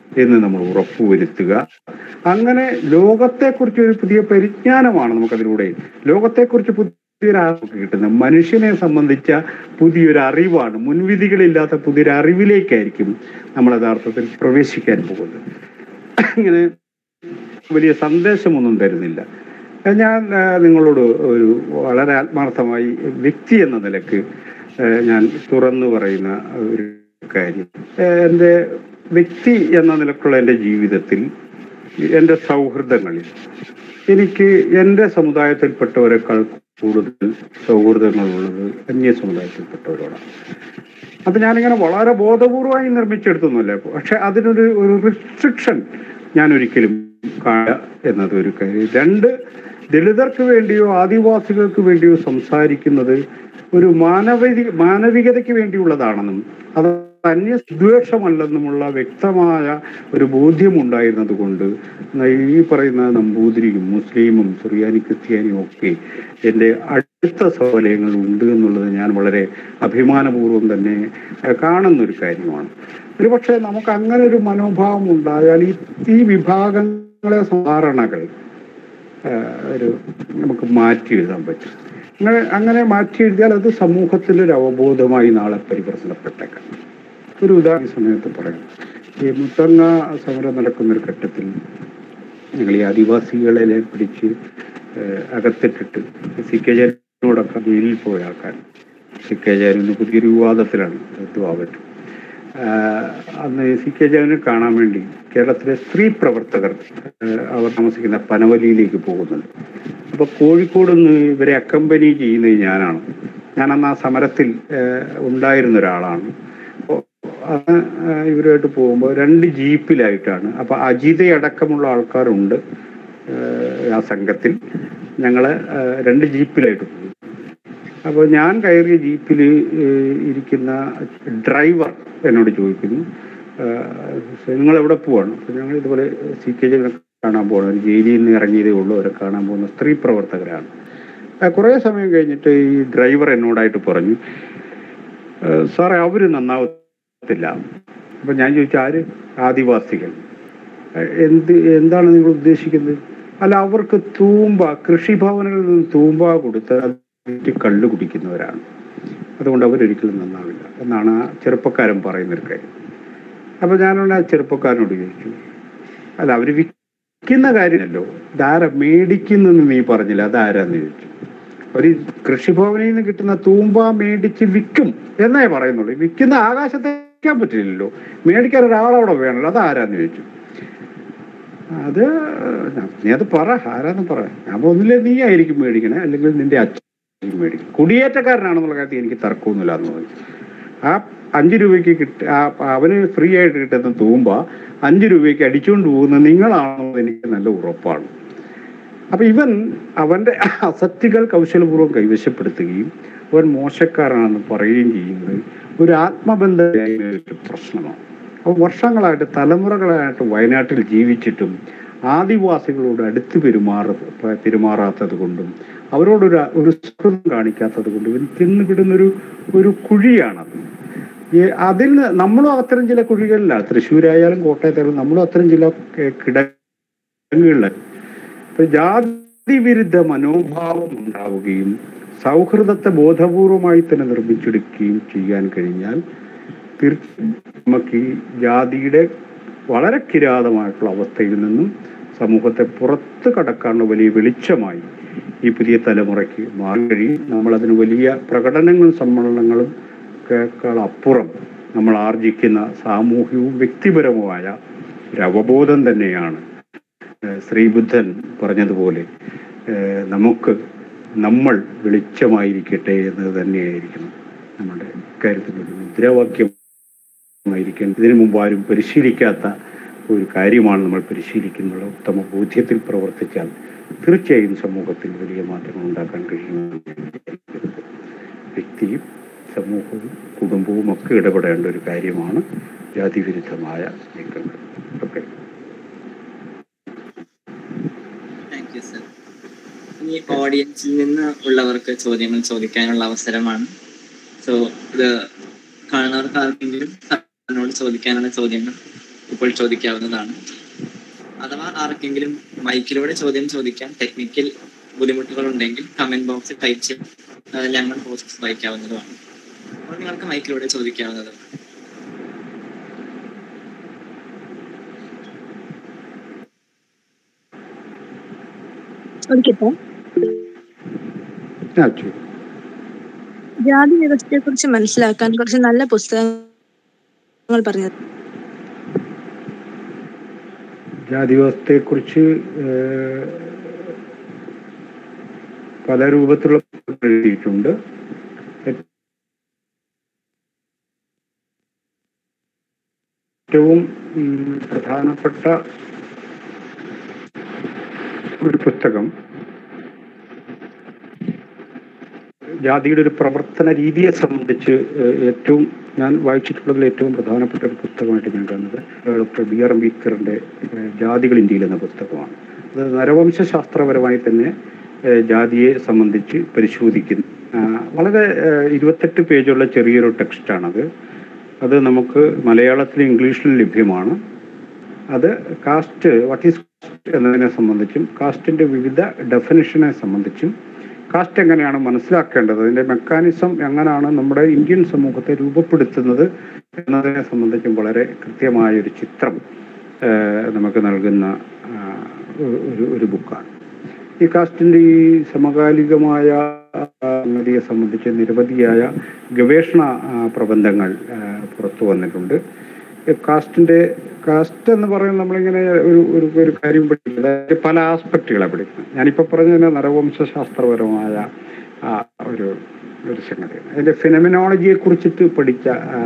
എന്ന് നമ്മൾ ഉറപ്പുവരുത്തുക അങ്ങനെ ലോകത്തെക്കുറിച്ച് ഒരു പുതിയ പരിജ്ഞാനമാണ് നമുക്കതിലൂടെ ലോകത്തെക്കുറിച്ച് പുതിയൊരു അറിവ് കിട്ടുന്നത് മനുഷ്യനെ സംബന്ധിച്ച പുതിയൊരു അറിവാണ് മുൻവിധികളില്ലാത്ത പുതിയൊരു അറിവിലേക്കായിരിക്കും നമ്മൾ യഥാർത്ഥത്തിൽ പ്രവേശിക്കാൻ പോകുന്നത് ഇങ്ങനെ വലിയ സന്ദേശമൊന്നും തരുന്നില്ല ഞാൻ ആ, നിങ്ങളോട് ഒരു വളരെ ആത്മാർത്ഥമായി വ്യക്തി എന്ന നിലക്ക് ആ, ഞാൻ തുറന്നു പറയുന്ന ഒരു കാര്യം ആ, എൻ്റെ വ്യക്തി എന്ന നിലക്കുള്ള എൻ്റെ ജീവിതത്തിൽ എൻ്റെ സൗഹൃദങ്ങളിൽ എനിക്ക് എൻ്റെ സമുദായത്തിൽപ്പെട്ടവരെക്കാൾ കൂടുതൽ സൗഹൃദങ്ങളുള്ളത് അന്യ സമുദായത്തിൽപ്പെട്ടവരോടാണ് അത് ഞാനിങ്ങനെ വളരെ ബോധപൂർവമായി നിർമ്മിച്ചെടുത്തൊന്നുമല്ല പക്ഷെ അതിനൊരു ഒരു റിസ്ട്രിക്ഷൻ ഞാൻ ഒരിക്കലും കാണുക എന്നത് ഒരു കാര്യം രണ്ട് ദളിതർക്ക് വേണ്ടിയോ ആദിവാസികൾക്ക് വേണ്ടിയോ സംസാരിക്കുന്നത് ഒരു മാനവിക മാനവികതയ്ക്ക് വേണ്ടിയുള്ളതാണെന്നും അത് അന്യ ദ്വേഷമല്ലെന്നുമുള്ള വ്യക്തമായ ഒരു ബോധ്യമുണ്ടായിരുന്നത് കൊണ്ട് ഈ പറയുന്ന നമ്പൂതിരിയും മുസ്ലിമും സുറിയാനി ക്രിസ്ത്യാനിയും ഒക്കെ എൻ്റെ അടുത്ത സൗകര്യങ്ങൾ ഉണ്ട് എന്നുള്ളത് ഞാൻ വളരെ അഭിമാനപൂർവ്വം തന്നെ ഏഹ്, കാണുന്ന ഒരു കാര്യമാണ് ഒരു പക്ഷേ നമുക്ക് അങ്ങനെ ഒരു മനോഭാവം ഉണ്ടായാൽ ഈ ഈ വിഭാഗങ്ങളെ ധാരണകൾ ഏഹ്, ഒരു നമുക്ക് മാറ്റി എഴുതാൻ പറ്റും അങ്ങനെ അങ്ങനെ മാറ്റി എഴുതിയാൽ അത് സമൂഹത്തിൻ്റെ ഒരു അവബോധമായി നാളെ പരിവർത്തനപ്പെട്ടേക്കാം ഒരു ഉദാഹരണ സമയത്ത് പറയാം ഈ മുത്തങ്ങ സമരം നടക്കുന്ന ഒരു ഘട്ടത്തിൽ ഞങ്ങൾ ഈ ആദിവാസികളെ പിടിച്ച് ഏഹ്, അകത്തിട്ടിട്ട് സി കെ ജയനോടൊക്കെ ജയിലിൽ പോയ ആൾക്കാർ സി കെ ജയൻ ഇന്ന് പുതിയൊരു വിവാദത്തിലാണ് എന്തുവാകട്ടെ ആഹ് അന്ന് സി കെ ജയനെ കാണാൻ വേണ്ടി കേരളത്തിലെ സ്ത്രീ പ്രവർത്തകർ ആഹ് അവർ താമസിക്കുന്ന പനവലിയിലേക്ക് പോകുന്നുണ്ട് അപ്പൊ കോഴിക്കോട് നിന്ന് ഇവരെ അക്കമ്പനി ചെയ്യുന്നത് ഞാനാണ് ഞാൻ അന്ന് ആ സമരത്തിൽ ആഹ് ഉണ്ടായിരുന്ന ഒരാളാണ് അപ്പോൾ അന്ന് ആഹ് ഇവരുമായിട്ട് പോകുമ്പോൾ രണ്ട് ജീപ്പിലായിട്ടാണ് അപ്പൊ അജിതയടക്കമുള്ള ആൾക്കാരുണ്ട് ആഹ് ആ സംഘത്തിൽ ഞങ്ങള് ആഹ് രണ്ട് ജീപ്പിലായിട്ട് പോകും അപ്പോൾ ഞാൻ കയറിയ ജീപ്പിൽ ഇരിക്കുന്ന ഡ്രൈവർ എന്നോട് ചോദിക്കുന്നു നിങ്ങൾ എവിടെ പോവാണ് അപ്പോൾ ഞങ്ങൾ ഇതുപോലെ സി കെ ജെ കാണാൻ പോകണം ഒരു ജയിലിൽ നിന്ന് ഇറങ്ങിയതേ ഉള്ളൂ അവരെ കാണാൻ പോകുന്ന സ്ത്രീ പ്രവർത്തകരാണ് ആ, കുറേ സമയം കഴിഞ്ഞിട്ട് ഈ ഡ്രൈവർ എന്നോടായിട്ട് പറഞ്ഞു "ആ, സാറേ അവർ നന്നാവത്തില്ല അപ്പം ഞാൻ ചോദിച്ചു ആര് ആദിവാസികൾ "ആ, എന്ത് എന്താണ് നിങ്ങൾ ഉദ്ദേശിക്കുന്നത് അല്ല അവർക്ക് തൂമ്പ കൃഷിഭവനിൽ നിന്ന് തൂമ്പ കൊടുത്ത് അത് വിറ്റ് കള്ളു കുടിക്കുന്നവരാണ് അതുകൊണ്ട് അവരൊരിക്കലും നന്നാവില്ല എന്നാണ് ആ ചെറുപ്പക്കാരൻ പറയുന്നൊരു കാര്യം അപ്പൊ ഞാനോട് ആ ചെറുപ്പക്കാരനോട് ചോദിച്ചു അല്ല അവര് വിൽക്കുന്ന കാര്യമല്ലോ ഇതാരാ മേടിക്കുന്നെന്ന് നീ പറഞ്ഞില്ല അതാരാന്ന് ചോദിച്ചു ഒരു കൃഷിഭവനിൽ നിന്ന് കിട്ടുന്ന തൂമ്പ മേടിച്ച് വിൽക്കും എന്നേ പറയുന്നുള്ളൂ ഈ വിൽക്കുന്ന ആകാശത്തെ വിൽക്കാൻ പറ്റില്ലല്ലോ മേടിക്കാൻ ഒരാളവിടെ വേണമല്ലോ അതാരാന്ന് ചോദിച്ചു അത് ഞാൻ- നീ അത് പറ ആരാന്ന് പറ ഞാൻ ഒന്നില്ലേ നീ ആയിരിക്കും മേടിക്കണേ അല്ലെങ്കിൽ നിന്റെ അച്ഛൻ മേടിക്കും കുടിയേറ്റക്കാരനാണെന്നുള്ള കാര്യത്തിൽ എനിക്ക് തർക്കമൊന്നുമില്ല എന്ന് പറഞ്ഞു ആ അഞ്ച് രൂപയ്ക്ക് കിട്ട ആ അവന് ഫ്രീ ആയിട്ട് കിട്ടുന്ന തൂമ്പ അഞ്ച് രൂപയ്ക്ക് അടിച്ചുകൊണ്ട് പോകുന്ന നിങ്ങളാണെന്ന് എനിക്ക് നല്ല ഉറപ്പാണ് അപ്പൊ ഇവൻ അവന്റെ അസറ്റുകൾ കൗശലപൂർവ്വം കൈവശപ്പെടുത്തുകയും അവൻ മോശക്കാരനാണെന്ന് പറയുകയും ചെയ്യുന്നത് ഒരു ആത്മബന്ധമായ ഒരു പ്രശ്നമാണ് അപ്പോൾ വർഷങ്ങളായിട്ട് തലമുറകളായിട്ട് വയനാട്ടിൽ ജീവിച്ചിട്ടും ആദിവാസികളോട് അടുത്ത് പെരുമാറ പെരുമാറാത്തത് കൊണ്ടും അവരോടൊരു ഒരു സുഹൃതം കാണിക്കാത്തത് കൊണ്ടും ഇവൻ തിന്നുകിടുന്നൊരു ഒരു കുഴിയാണത് ഈ അതിൽ നിന്ന് നമ്മളും അത്തരം ചില കുഴികളിലാണ് തൃശ്ശൂരായാലും കോട്ടയത്തായാലും നമ്മളും അത്തരം ചില കെ- കിടങ്ങുകളിലാണ് ഇപ്പൊ ജാതി വിരുദ്ധ മനോഭാവം ഉണ്ടാവുകയും സൗഹൃദത്തെ ബോധപൂർവമായി തന്നെ നിർമ്മിച്ചെടുക്കുകയും ചെയ്യാൻ കഴിഞ്ഞാൽ തീർച്ചയായും നമുക്ക് ഈ ജാതിയുടെ വളരെ കിരാതമായിട്ടുള്ള അവസ്ഥയിൽ നിന്നും സമൂഹത്തെ പുറത്ത് കടക്കാനുള്ള വലിയ വെളിച്ചമായി ഈ പുതിയ തലമുറയ്ക്ക് മാറി കഴിയും നമ്മളതിന് വലിയ പ്രകടനങ്ങളും സമ്മേളനങ്ങളും ക്കാൾ അപ്പുറം നമ്മൾ ആർജിക്കുന്ന സാമൂഹികവും വ്യക്തിപരവുമായ ഒരു അവബോധം തന്നെയാണ് ഏഹ് ശ്രീബുദ്ധൻ പറഞ്ഞതുപോലെ ഏഹ് നമുക്ക് നമ്മൾ വെളിച്ചമായിരിക്കട്ടെ എന്നത് തന്നെയായിരിക്കണം നമ്മുടെ കാര്യത്തിൽ ഒരു മുദ്രാവാക്യമായിരിക്കണം ഇതിനു മുമ്പ് ആരും പരിശീലിക്കാത്ത ഒരു കാര്യമാണ് നമ്മൾ പരിശീലിക്കുന്നത് ഉത്തമ ബോധ്യത്തിൽ പ്രവർത്തിച്ചാൽ തീർച്ചയായും സമൂഹത്തിൽ വലിയ മാറ്റങ്ങൾ ഉണ്ടാക്കാൻ കഴിയുമെന്ന് ഞാൻ വിചാരിക്കുന്നത്. വ്യക്തിയും സമൂഹവും കുടുംബവും ഒക്കെ ഇടപെടേണ്ട ഒരു കാര്യമാണ് ജാതിവിരുദ്ധമായ നീക്കങ്ങൾ ഓക്കെ താങ്ക് യു സർ ഇനി ഓഡിയൻസിൽ നിന്ന് ഉള്ളവർക്ക് ചോദ്യങ്ങൾ ചോദിക്കാനുള്ള അവസരമാണ് സോ ഇത് കാണുന്നവർക്ക് ആർക്കെങ്കിലും സാറിനോട് ചോദിക്കാനുള്ള ചോദ്യങ്ങൾ ഇപ്പോൾ ചോദിക്കാവുന്നതാണ് അഥവാ ആർക്കെങ്കിലും മൈക്കിലൂടെ ചോദ്യം ചോദിക്കാൻ ടെക്നിക്കൽ ബുദ്ധിമുട്ടുകൾ ഉണ്ടെങ്കിൽ കമന്റ് ബോക്സിൽ ടൈപ്പ് ചെയ്ത് ആ, ഞങ്ങൾ പോസ്റ്റ് വായിക്കാവുന്നതുമാണ് അപ്പോൾ നിങ്ങൾക്ക് മൈക്കിലൂടെ ചോദിക്കാവുന്നതാണ് ചോദിക്കട്ടെ ഞാൻ ചോദിക്കും ജാതി വ്യവസ്ഥയെ കുറിച്ച് മനസ്സിലാക്കാൻ കുറച്ച് നല്ല പുസ്തകങ്ങൾ പറഞ്ഞു ജാതി വ്യവസ്ഥയെക്കുറിച്ച് ഏഹ്, പല രൂപത്തിലുള്ള പുസ്തകങ്ങൾ എഴുതിയിട്ടുണ്ട് ഏറ്റവും ഉം, പ്രധാനപ്പെട്ട ഒരു പുസ്തകം ജാതിയുടെ ഒരു പ്രവർത്തന രീതിയെ സംബന്ധിച്ച് ഏഹ്, ഏറ്റവും ഞാൻ വായിച്ചിട്ടുള്ളതിൽ ഏറ്റവും പ്രധാനപ്പെട്ട ഒരു പുസ്തകമായിട്ട് ഞാൻ കാണുന്നത് ഡോക്ടർ ബി ആർ അംബേദ്കറിന്റെ ഏഹ്, ജാതികൾ ഇന്ത്യയിൽ എന്ന പുസ്തകമാണ് അത് നരവംശാസ്ത്രപരമായി തന്നെ ഏഹ്, ജാതിയെ സംബന്ധിച്ച് പരിശോധിക്കുന്നു ആ, വളരെ ഏഹ്, ഇരുപത്തെട്ട് പേജുള്ള ചെറിയൊരു ടെക്സ്റ്റാണത് അത് നമുക്ക് മലയാളത്തിലും ഇംഗ്ലീഷിലും ലഭ്യമാണ് അത് കാസ്റ്റ് വാട്ട് ഈസ് കാസ്റ്റ് എന്നതിനെ സംബന്ധിച്ചും കാസ്റ്റിന്റെ വിവിധ ഡെഫിനിഷനെ സംബന്ധിച്ചും കാസ്റ്റ് എങ്ങനെയാണ് മനസ്സിലാക്കേണ്ടത് അതിന്റെ മെക്കാനിസം എങ്ങനെയാണ് നമ്മുടെ ഇന്ത്യൻ സമൂഹത്തെ രൂപപ്പെടുത്തുന്നത് എന്നതിനെ സംബന്ധിച്ചും വളരെ കൃത്യമായ ഒരു ചിത്രം ഏഹ്, നമുക്ക് നൽകുന്ന ആ, ഒരു- ഒരു ഒരു ബുക്കാണ് ഈ കാസ്റ്റിന്റെ ഈ സമകാലികമായ ആ, സംഗതിയെ സംബന്ധിച്ച് നിരവധിയായ ഗവേഷണ ആ, പ്രബന്ധങ്ങൾ ആ, പുറത്തു വന്നിട്ടുണ്ട് ഈ കാസ്റ്റിന്റെ കാസ്റ്റ് എന്ന് പറയുന്നത് നമ്മളിങ്ങനെ ഒരു ഒരു ഒരു കാര്യം പഠിക്കുന്നത് അതായത് പല ആസ്പെക്റ്റുകളെ പഠിക്കുന്നത് ഞാനിപ്പോ പറഞ്ഞ നരവംശാസ്ത്രപരമായ ആ ഒരു ഒരു സംഗതിയാണ് അതിന്റെ ഫിനമിനോളജിയെ കുറിച്ചിട്ട് പഠിച്ച ആ,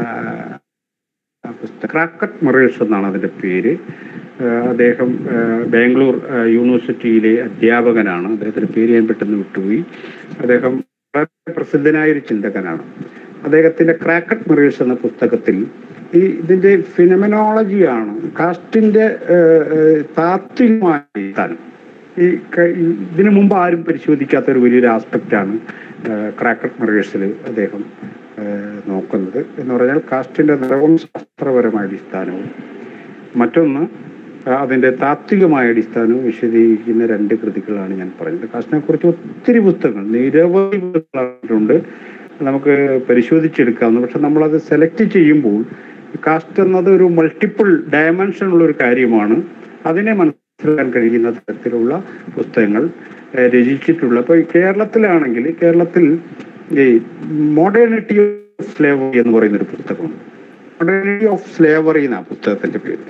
ആ പുസ്തകം ക്രാക്കറ്റ് മൊറേഴ്സ് എന്നാണ് അതിന്റെ പേര് ആ, അദ്ദേഹം ആ, ബാംഗ്ലൂർ ആ, യൂണിവേഴ്സിറ്റിയിലെ അധ്യാപകനാണ് അദ്ദേഹത്തിന്റെ പേര് ഞാൻ പെട്ടെന്ന് വിട്ടുപോയി അദ്ദേഹം വളരെ പ്രസിദ്ധനായ ഒരു ചിന്തകനാണ് അദ്ദേഹത്തിന്റെ ക്രാക്കറ്റ് മൊറേഴ്സ് എന്ന പുസ്തകത്തിൽ ഈ ഇതിന്റെ ഫിനമിനോളജിയാണ് കാസ്റ്റിന്റെ ഏഹ്, ഏഹ്, താത്വികമായ സ്ഥാനം ഈ ക- ഈ ഇതിനു മുമ്പ് ആരും പരിശോധിക്കാത്ത ഒരു വലിയൊരു ആസ്പെക്റ്റാണ് ക്രാക്കറ്റ് മറേഴ്സിൽ അദ്ദേഹം ഏഹ്, നോക്കുന്നത് എന്ന് പറഞ്ഞാൽ കാസ്റ്റിന്റെ നിറവംശാസ്ത്രപരമായ അടിസ്ഥാനവും മറ്റൊന്ന് ആ, അതിന്റെ താത്വികമായ അടിസ്ഥാനവും വിശദീകരിക്കുന്ന രണ്ട് കൃതികളാണ് ഞാൻ പറഞ്ഞത് കാസ്റ്റിനെ കുറിച്ച് ഒത്തിരി പുസ്തകങ്ങൾ നിരവധി പുസ്തകങ്ങളുണ്ട് നമുക്ക് പരിശോധിച്ചെടുക്കാവുന്ന പക്ഷെ നമ്മളത് സെലക്ട് ചെയ്യുമ്പോൾ കാസ്റ്റ് എന്നത് ഒരു മൾട്ടിപ്പിൾ ഡയമെൻഷൻ ഉള്ള ഒരു കാര്യമാണ് അതിനെ മനസ്സിലാക്കാൻ കഴിയുന്ന തരത്തിലുള്ള പുസ്തകങ്ങൾ ഏഹ്, രചിച്ചിട്ടുള്ള ഇപ്പൊ ഈ കേരളത്തിലാണെങ്കിൽ കേരളത്തിൽ ഈ മോഡേണിറ്റി ഓഫ് സ്ലേവറി എന്ന് പറയുന്ന ഒരു പുസ്തകമുണ്ട് മോഡേണിറ്റി ഓഫ് സ്ലേവറി എന്നാ പുസ്തകത്തിന്റെ പേര്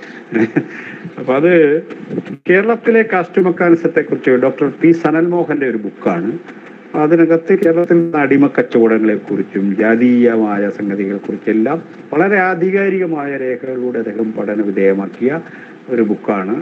അപ്പൊ അത് കേരളത്തിലെ കാസ്റ്റ് മെക്കാനിസത്തെ കുറിച്ച് ഡോക്ടർ പി സനൽമോഹന്റെ ഒരു ബുക്കാണ് അതിനകത്ത് കേരളത്തിൽ അടിമ കച്ചവടങ്ങളെ കുറിച്ചും ജാതീയമായ സംഗതികളെ കുറിച്ചെല്ലാം വളരെ ആധികാരികമായ രേഖകളിലൂടെ അദ്ദേഹം പഠന വിധേയമാക്കിയ ഒരു ബുക്കാണ്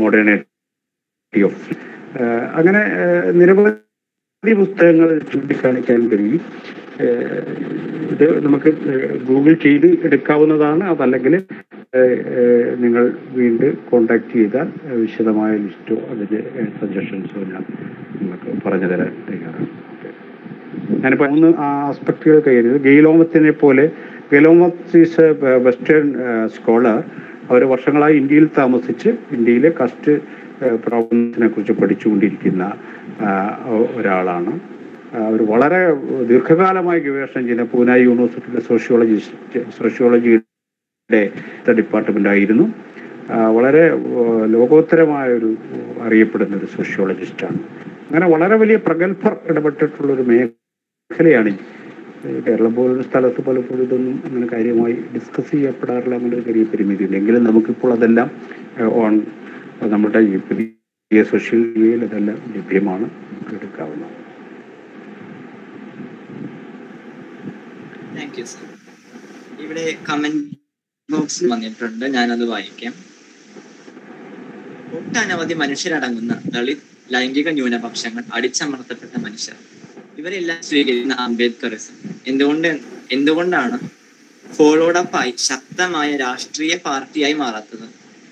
മോഡേണിറ്റി ഓഫ് അങ്ങനെ ഏഹ്, നിരവധി പുസ്തകങ്ങൾ ചൂണ്ടിക്കാണിക്കാൻ കഴിയും ഏഹ്, ഇത് നമുക്ക് ഏഹ്, ഗൂഗിൾ ചെയ്ത് എടുക്കാവുന്നതാണ് അതല്ലെങ്കിൽ ഏഹ്, ഏഹ്, നിങ്ങൾ വീണ്ടും കോണ്ടാക്ട് ചെയ്താൽ ഏഹ്, വിശദമായ ലിസ്റ്റോ അതിന്റെ സജഷൻസോ ഞാൻ നിങ്ങൾക്ക് പറഞ്ഞു തരാൻ തയ്യാറാണ് ഓക്കെ. ഞാനിപ്പോ മൂന്ന് ആസ്പെക്ടുകൾ കയ്യിൽ ഗെയിലോമത്തിനെ പോലെ Gail Omvedt is a western scholar അവർ വർഷങ്ങളായി ഇന്ത്യയിൽ താമസിച്ച് ഇന്ത്യയിലെ കസ്റ്റ് പ്രോബ്ലംസിനെ കുറിച്ച് പഠിച്ചുകൊണ്ടിരിക്കുന്ന ആ, ഒ- ഒരാളാണ് അവർ വളരെ ദീർഘകാലമായി ഗവേഷണം ചെയ്യുന്ന പൂന യൂണിവേഴ്സിറ്റിയിലെ സോഷ്യോളജിസ്റ്റ് സോഷ്യോളജിയുടെ ഡിപ്പാർട്ട്മെന്റ് ആയിരുന്നു ആ, വളരെ ആ, ലോകോത്തരമായ ഒരു അറിയപ്പെടുന്ന ഒരു സോഷ്യോളജിസ്റ്റാണ് അങ്ങനെ വളരെ വലിയ പ്രഗത്ഭർ ഇടപെട്ടിട്ടുള്ള ഒരു മേഖലയാണ് ഈ കേരളം പോലൊരു സ്ഥലത്ത് പലപ്പോഴും ഇതൊന്നും അങ്ങനെ കാര്യമായി ഡിസ്കസ് ചെയ്യപ്പെടാറില്ല എന്നുള്ളൊരു ചെറിയ പരിമിതിയുണ്ട് എങ്കിലും നമുക്കിപ്പോൾ അതെല്ലാം ഓൺ നമ്മുടെ ഈ പുതിയ സോഷ്യൽ മീഡിയയിൽ അതെല്ലാം ലഭ്യമാണ് നമുക്ക് എടുക്കാവുന്നത് താങ്ക് യു സർ ഇവിടെ കമന്റ് ബോക്സിൽ വന്നിട്ടുണ്ട് ഞാനത് വായിക്കാം ഒട്ടനവധി മനുഷ്യരടങ്ങുന്ന ദളിത് ലൈംഗിക ന്യൂനപക്ഷങ്ങൾ അടിച്ചമർത്തപ്പെട്ട മനുഷ്യർ ഇവരെല്ലാം സ്വീകരിക്കുന്ന അംബേദ്കറിസം എന്തുകൊണ്ട് എന്തുകൊണ്ടാണ് ഫോളോഡ് അപ്പായി ശക്തമായ രാഷ്ട്രീയ പാർട്ടിയായി മാറാത്തത്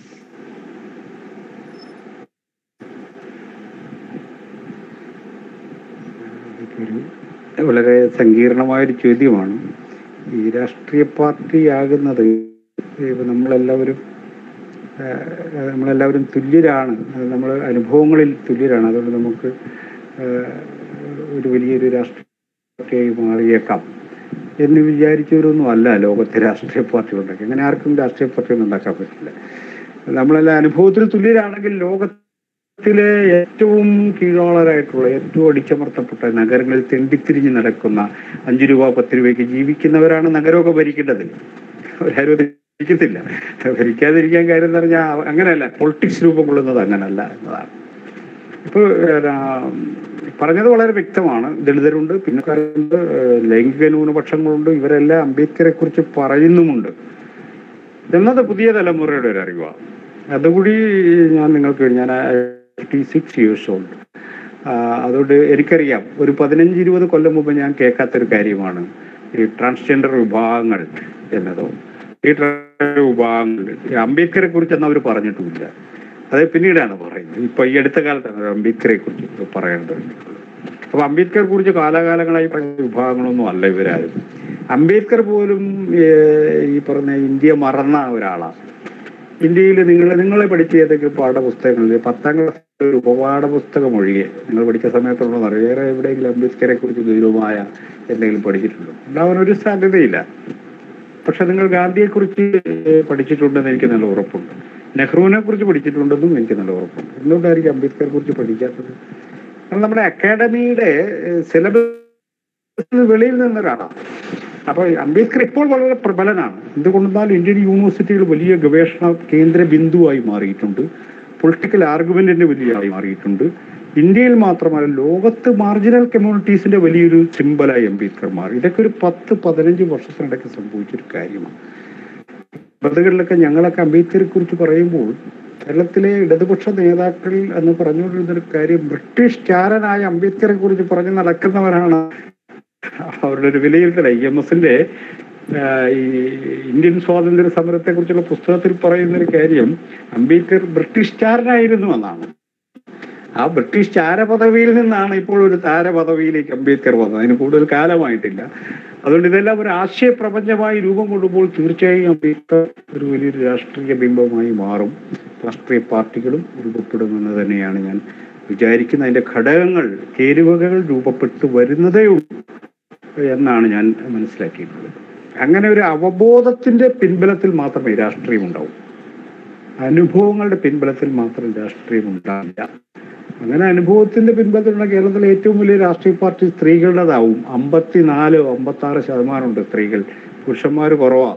ഇതൊരു വളരെ സങ്കീർണമായ ഒരു ചോദ്യമാണ് ഈ രാഷ്ട്രീയ പാർട്ടി ആകുന്നത് ഇപ്പൊ നമ്മളെല്ലാവരും ഏഹ് നമ്മളെല്ലാവരും തുല്യരാണ് നമ്മൾ അനുഭവങ്ങളിൽ തുല്യരാണ് അതുകൊണ്ട് നമുക്ക് ഏഹ് ഒരു വലിയൊരു രാഷ്ട്രീയമായി മാറിയേക്കാം എന്ന് വിചാരിച്ചവരൊന്നും അല്ല ലോകത്തെ രാഷ്ട്രീയ പാർട്ടികളുണ്ടാക്കി അങ്ങനെ ആർക്കും രാഷ്ട്രീയ പാർട്ടിയൊന്നും ഉണ്ടാക്കാൻ പറ്റില്ല നമ്മളെല്ലാം അനുഭവത്തിൽ തുല്യരാണെങ്കിൽ ലോകത്തിലെ ഏറ്റവും കീഴോളരായിട്ടുള്ള ഏറ്റവും അടിച്ചമർത്തപ്പെട്ട നഗരങ്ങളിൽ തെണ്ടിത്തിരിഞ്ഞ് നടക്കുന്ന അഞ്ചു രൂപ പത്ത് രൂപയ്ക്ക് ജീവിക്കുന്നവരാണ് നഗരമൊക്കെ ഭരിക്കേണ്ടത് അവരാരും അത് ഭരിക്കുന്നില്ല ഭരിക്കാതിരിക്കാൻ കാര്യം എന്ന് പറഞ്ഞാൽ അങ്ങനെയല്ല പൊളിറ്റിക്സ് രൂപം കൊള്ളുന്നത് അങ്ങനല്ല എന്നതാണ് ഇപ്പോൾ പറഞ്ഞത് വളരെ വ്യക്തമാണ് ദളിതരുണ്ട് പിന്നക്കാരുണ്ട് ലൈംഗിക ന്യൂനപക്ഷങ്ങളുണ്ട് ഇവരെല്ലാം അംബേദ്കറെ കുറിച്ച് പറയുന്നുമുണ്ട് എന്നത് പുതിയ തലമുറയുടെ ഒരു അറിവാണ് അതുകൂടി ഞാൻ നിങ്ങൾക്ക് ഞാൻ ഫിഫ്റ്റി സിക്സ് ഇയേഴ്സ് ഓൾഡ് അതുകൊണ്ട് എനിക്കറിയാം ഒരു പതിനഞ്ച് ഇരുപത് കൊല്ലം മുമ്പ് ഞാൻ കേൾക്കാത്തൊരു കാര്യമാണ് ഈ ട്രാൻസ്ജെൻഡർ വിഭാഗങ്ങൾ എന്നതോ ഈ ട്രാൻസ്ജെൻഡർ വിഭാഗങ്ങൾ ഈ അംബേദ്കറെ കുറിച്ച് അന്ന് അവർ പറഞ്ഞിട്ടുമില്ല അത് പിന്നീടാണ് പറയുന്നത് ഇപ്പൊ ഈ അടുത്ത കാലത്താണ് അംബേദ്കറെ കുറിച്ച് പറയേണ്ടത് അപ്പൊ അംബേദ്കറെ കുറിച്ച് കാലാകാലങ്ങളായി പറഞ്ഞ വിഭാഗങ്ങളൊന്നും അല്ല ഇവരാരും അംബേദ്കർ പോലും ഏഹ്, ഈ പറഞ്ഞ ഇന്ത്യ മറന്ന ഒരാളാണ് ഇന്ത്യയിൽ നിങ്ങൾ നിങ്ങളെ പഠിച്ച ഏതെങ്കിലും പാഠപുസ്തകങ്ങളിൽ പത്താം ക്ലാസ് ഒരു ഉപപാഠപുസ്തകം ഒഴികെ നിങ്ങൾ പഠിച്ച സമയത്തുള്ള വേറെ എവിടെയെങ്കിലും അംബേദ്കറെ കുറിച്ച് ഗൗരവമായ എന്തെങ്കിലും പഠിച്ചിട്ടുണ്ടോ ഉണ്ടാവാൻ ഒരു സാധ്യതയില്ല പക്ഷെ നിങ്ങൾ ഗാന്ധിയെ കുറിച്ച് പഠിച്ചിട്ടുണ്ടെന്ന് എനിക്ക് നല്ല ഉറപ്പുണ്ട് നെഹ്റുവിനെ കുറിച്ച് പഠിച്ചിട്ടുണ്ടെന്നും എനിക്ക് നല്ല ഉറപ്പുണ്ട് എന്തുകൊണ്ടായിരിക്കും അംബേദ്കറെ കുറിച്ച് പഠിക്കാത്തത് കാരണം നമ്മുടെ അക്കാഡമിയുടെ സിലബസ് വെളിയിൽ നിന്നൊരാളാണ് അപ്പൊ അംബേദ്കർ ഇപ്പോൾ വളരെ പ്രബലനാണ് എന്തുകൊണ്ടെന്നാൽ ഇന്ത്യൻ യൂണിവേഴ്സിറ്റികൾ വലിയ ഗവേഷണ കേന്ദ്ര ബിന്ദുവായി മാറിയിട്ടുണ്ട് പൊളിറ്റിക്കൽ ആർഗ്യുമെന്റിന്റെ വലിയ ആയി മാറിയിട്ടുണ്ട് ഇന്ത്യയിൽ മാത്രമല്ല ലോകത്ത് മാർജിനൽ കമ്മ്യൂണിറ്റീസിന്റെ വലിയൊരു സിമ്പലായി അംബേദ്കർ മാറി ഇതൊക്കെ ഒരു പത്ത് പതിനഞ്ച് വർഷത്തിനിടയ്ക്ക് സംഭവിച്ചൊരു കാര്യമാണ് ബന്ധുകളിലൊക്കെ ഞങ്ങളൊക്കെ അംബേദ്കറെ കുറിച്ച് പറയുമ്പോൾ കേരളത്തിലെ ഇടതുപക്ഷ നേതാക്കൾ എന്ന് പറഞ്ഞുകൊണ്ടിരുന്ന ഒരു കാര്യം ബ്രിട്ടീഷ് ചാരനായ അംബേദ്കറെ കുറിച്ച് പറഞ്ഞ് നടക്കുന്നവരാണ് അവരുടെ ഒരു വിലയിരുത്തൽ ഐ എം എസിന്റെ ഈ ഇന്ത്യൻ സ്വാതന്ത്ര്യ സമരത്തെ കുറിച്ചുള്ള പുസ്തകത്തിൽ പറയുന്ന ഒരു കാര്യം അംബേദ്കർ ബ്രിട്ടീഷ് ചാരനായിരുന്നു എന്നാണ് ആ ബ്രിട്ടീഷ് ചാരപദവിയിൽ നിന്നാണ് ഇപ്പോൾ ഒരു താരപദവിയിലേക്ക് അംബേദ്കർ വന്നത് അതിന് കൂടുതൽ കാലമായിട്ടില്ല അതുകൊണ്ട് ഇതെല്ലാം ഒരു ആശയ പ്രപഞ്ചമായി രൂപം കൊള്ളുമ്പോൾ തീർച്ചയായും അംബേദ്കർ ഒരു വലിയൊരു രാഷ്ട്രീയ ബിംബമായി മാറും രാഷ്ട്രീയ പാർട്ടികളും രൂപപ്പെടുമെന്ന് തന്നെയാണ് ഞാൻ വിചാരിക്കുന്നത് അതിന്റെ ഘടകങ്ങൾ ചേരുവകൾ രൂപപ്പെട്ടു വരുന്നതേ ഉള്ളൂ എന്നാണ് ഞാൻ മനസ്സിലാക്കിയിട്ടുള്ളത് അങ്ങനെ ഒരു അവബോധത്തിന്റെ പിൻബലത്തിൽ മാത്രമേ രാഷ്ട്രീയം ഉണ്ടാവൂ അനുഭവങ്ങളുടെ പിൻബലത്തിൽ മാത്രം രാഷ്ട്രീയം ഉണ്ടാവില്ല അങ്ങനെ അനുഭവത്തിന്റെ പിൻബലത്തിലുള്ള കേരളത്തിലെ ഏറ്റവും വലിയ രാഷ്ട്രീയ പാർട്ടി സ്ത്രീകളുടേതാവും അമ്പത്തിനാല് അമ്പത്തി ആറ് ശതമാനമുണ്ട് സ്ത്രീകൾ പുരുഷന്മാർ കുറവാ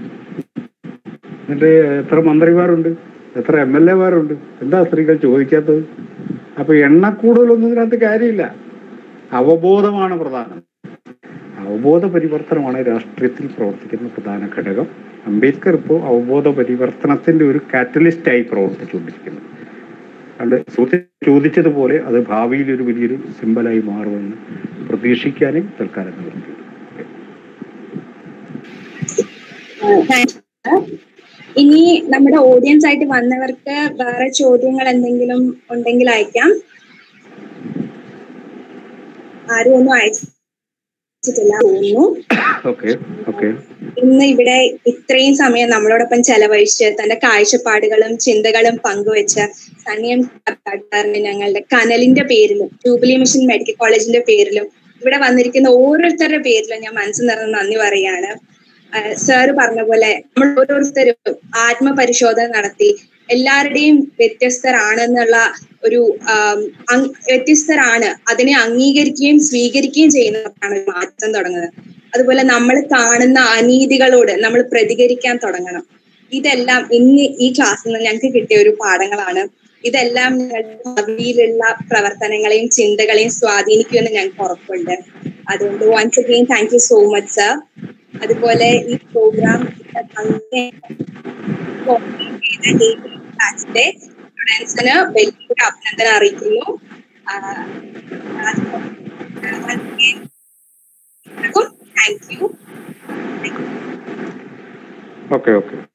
എന്നിട്ട് എത്ര മന്ത്രിമാരുണ്ട് എത്ര എം എൽ എമാരുണ്ട് എന്താ സ്ത്രീകൾ ചോദിക്കാത്തത് അപ്പൊ എണ്ണക്കൂടുതലൊന്നും ഇതിനകത്ത് കാര്യമില്ല അവബോധമാണ് പ്രധാനം അവബോധ പരിവർത്തനമാണ് രാഷ്ട്രീയത്തിൽ പ്രവർത്തിക്കുന്ന പ്രധാന ഘടകം അംബേദ്കർ ഇപ്പോൾ അവബോധ പരിവർത്തനത്തിന്റെ ഒരു കാറ്റലിസ്റ്റായി പ്രവർത്തിച്ചുകൊണ്ടിരിക്കുന്നു അതുകൊണ്ട് സുഹൃത്ത് ചോദിച്ചതുപോലെ അത് ഭാവിയിൽ ഒരു വലിയൊരു സിമ്പലായി മാറുമെന്ന് പ്രതീക്ഷിക്കാനും തൽക്കാലം നിർത്തി താങ്ക്സ് ഇനി നമ്മുടെ ഓഡിയൻസ് ആയിട്ട് വന്നവർക്ക് വേറെ ചോദ്യങ്ങൾ എന്തെങ്കിലും ഉണ്ടെങ്കിൽ അയക്കാം ആരും ഒന്നും അയച്ചിട്ടില്ല തോന്നുന്നു ഓക്കെ ഓക്കെ ഇന്ന് ഇവിടെ ഇത്രയും സമയം നമ്മളോടൊപ്പം ചെലവഴിച്ച് തന്റെ കാഴ്ചപ്പാടുകളും ചിന്തകളും പങ്കുവെച്ച സണ്ണിയം കാട്ടാറിന് ഞങ്ങളുടെ കനലിന്റെ പേരിലും ജൂബിലി മിഷൻ മെഡിക്കൽ കോളേജിന്റെ പേരിലും ഇവിടെ വന്നിരിക്കുന്ന ഓരോരുത്തരുടെ പേരിലും ഞാൻ മനസ്സ് നിറഞ്ഞ നന്ദി പറയാണ് സാറ് പറഞ്ഞ പോലെ നമ്മൾ ഓരോരുത്തരും ആത്മപരിശോധന നടത്തി എല്ലാവരുടെയും വ്യത്യസ്തരാണെന്നുള്ള ഒരു ആം, അങ് വ്യത്യസ്തരാണ് അതിനെ അംഗീകരിക്കുകയും സ്വീകരിക്കുകയും ചെയ്യുന്നതാണ് ഒരു മാറ്റം തുടങ്ങുന്നത് അതുപോലെ നമ്മൾ കാണുന്ന അനീതികളോട് നമ്മൾ പ്രതികരിക്കാൻ തുടങ്ങണം ഇതെല്ലാം ഇന്ന് ഈ ക്ലാസ്സിൽ നിന്ന് ഞങ്ങൾക്ക് കിട്ടിയ ഒരു പാഠങ്ങളാണ് ഇതെല്ലാം ഞങ്ങളുടെ ഭാവിയിലുള്ള പ്രവർത്തനങ്ങളെയും ചിന്തകളെയും സ്വാധീനിക്കുമെന്ന് ഞങ്ങൾക്ക് ഉറപ്പുണ്ട് അതുകൊണ്ട് once again thank you so much sir അതുപോലെ ഈ പ്രോഗ്രാം ബാച്ചിലെ സ്റ്റുഡൻസിന് വലിയൊരു അഭിനന്ദനം അറിയിക്കുന്നു താങ്ക് യു ഓക്കെ ഓക്കെ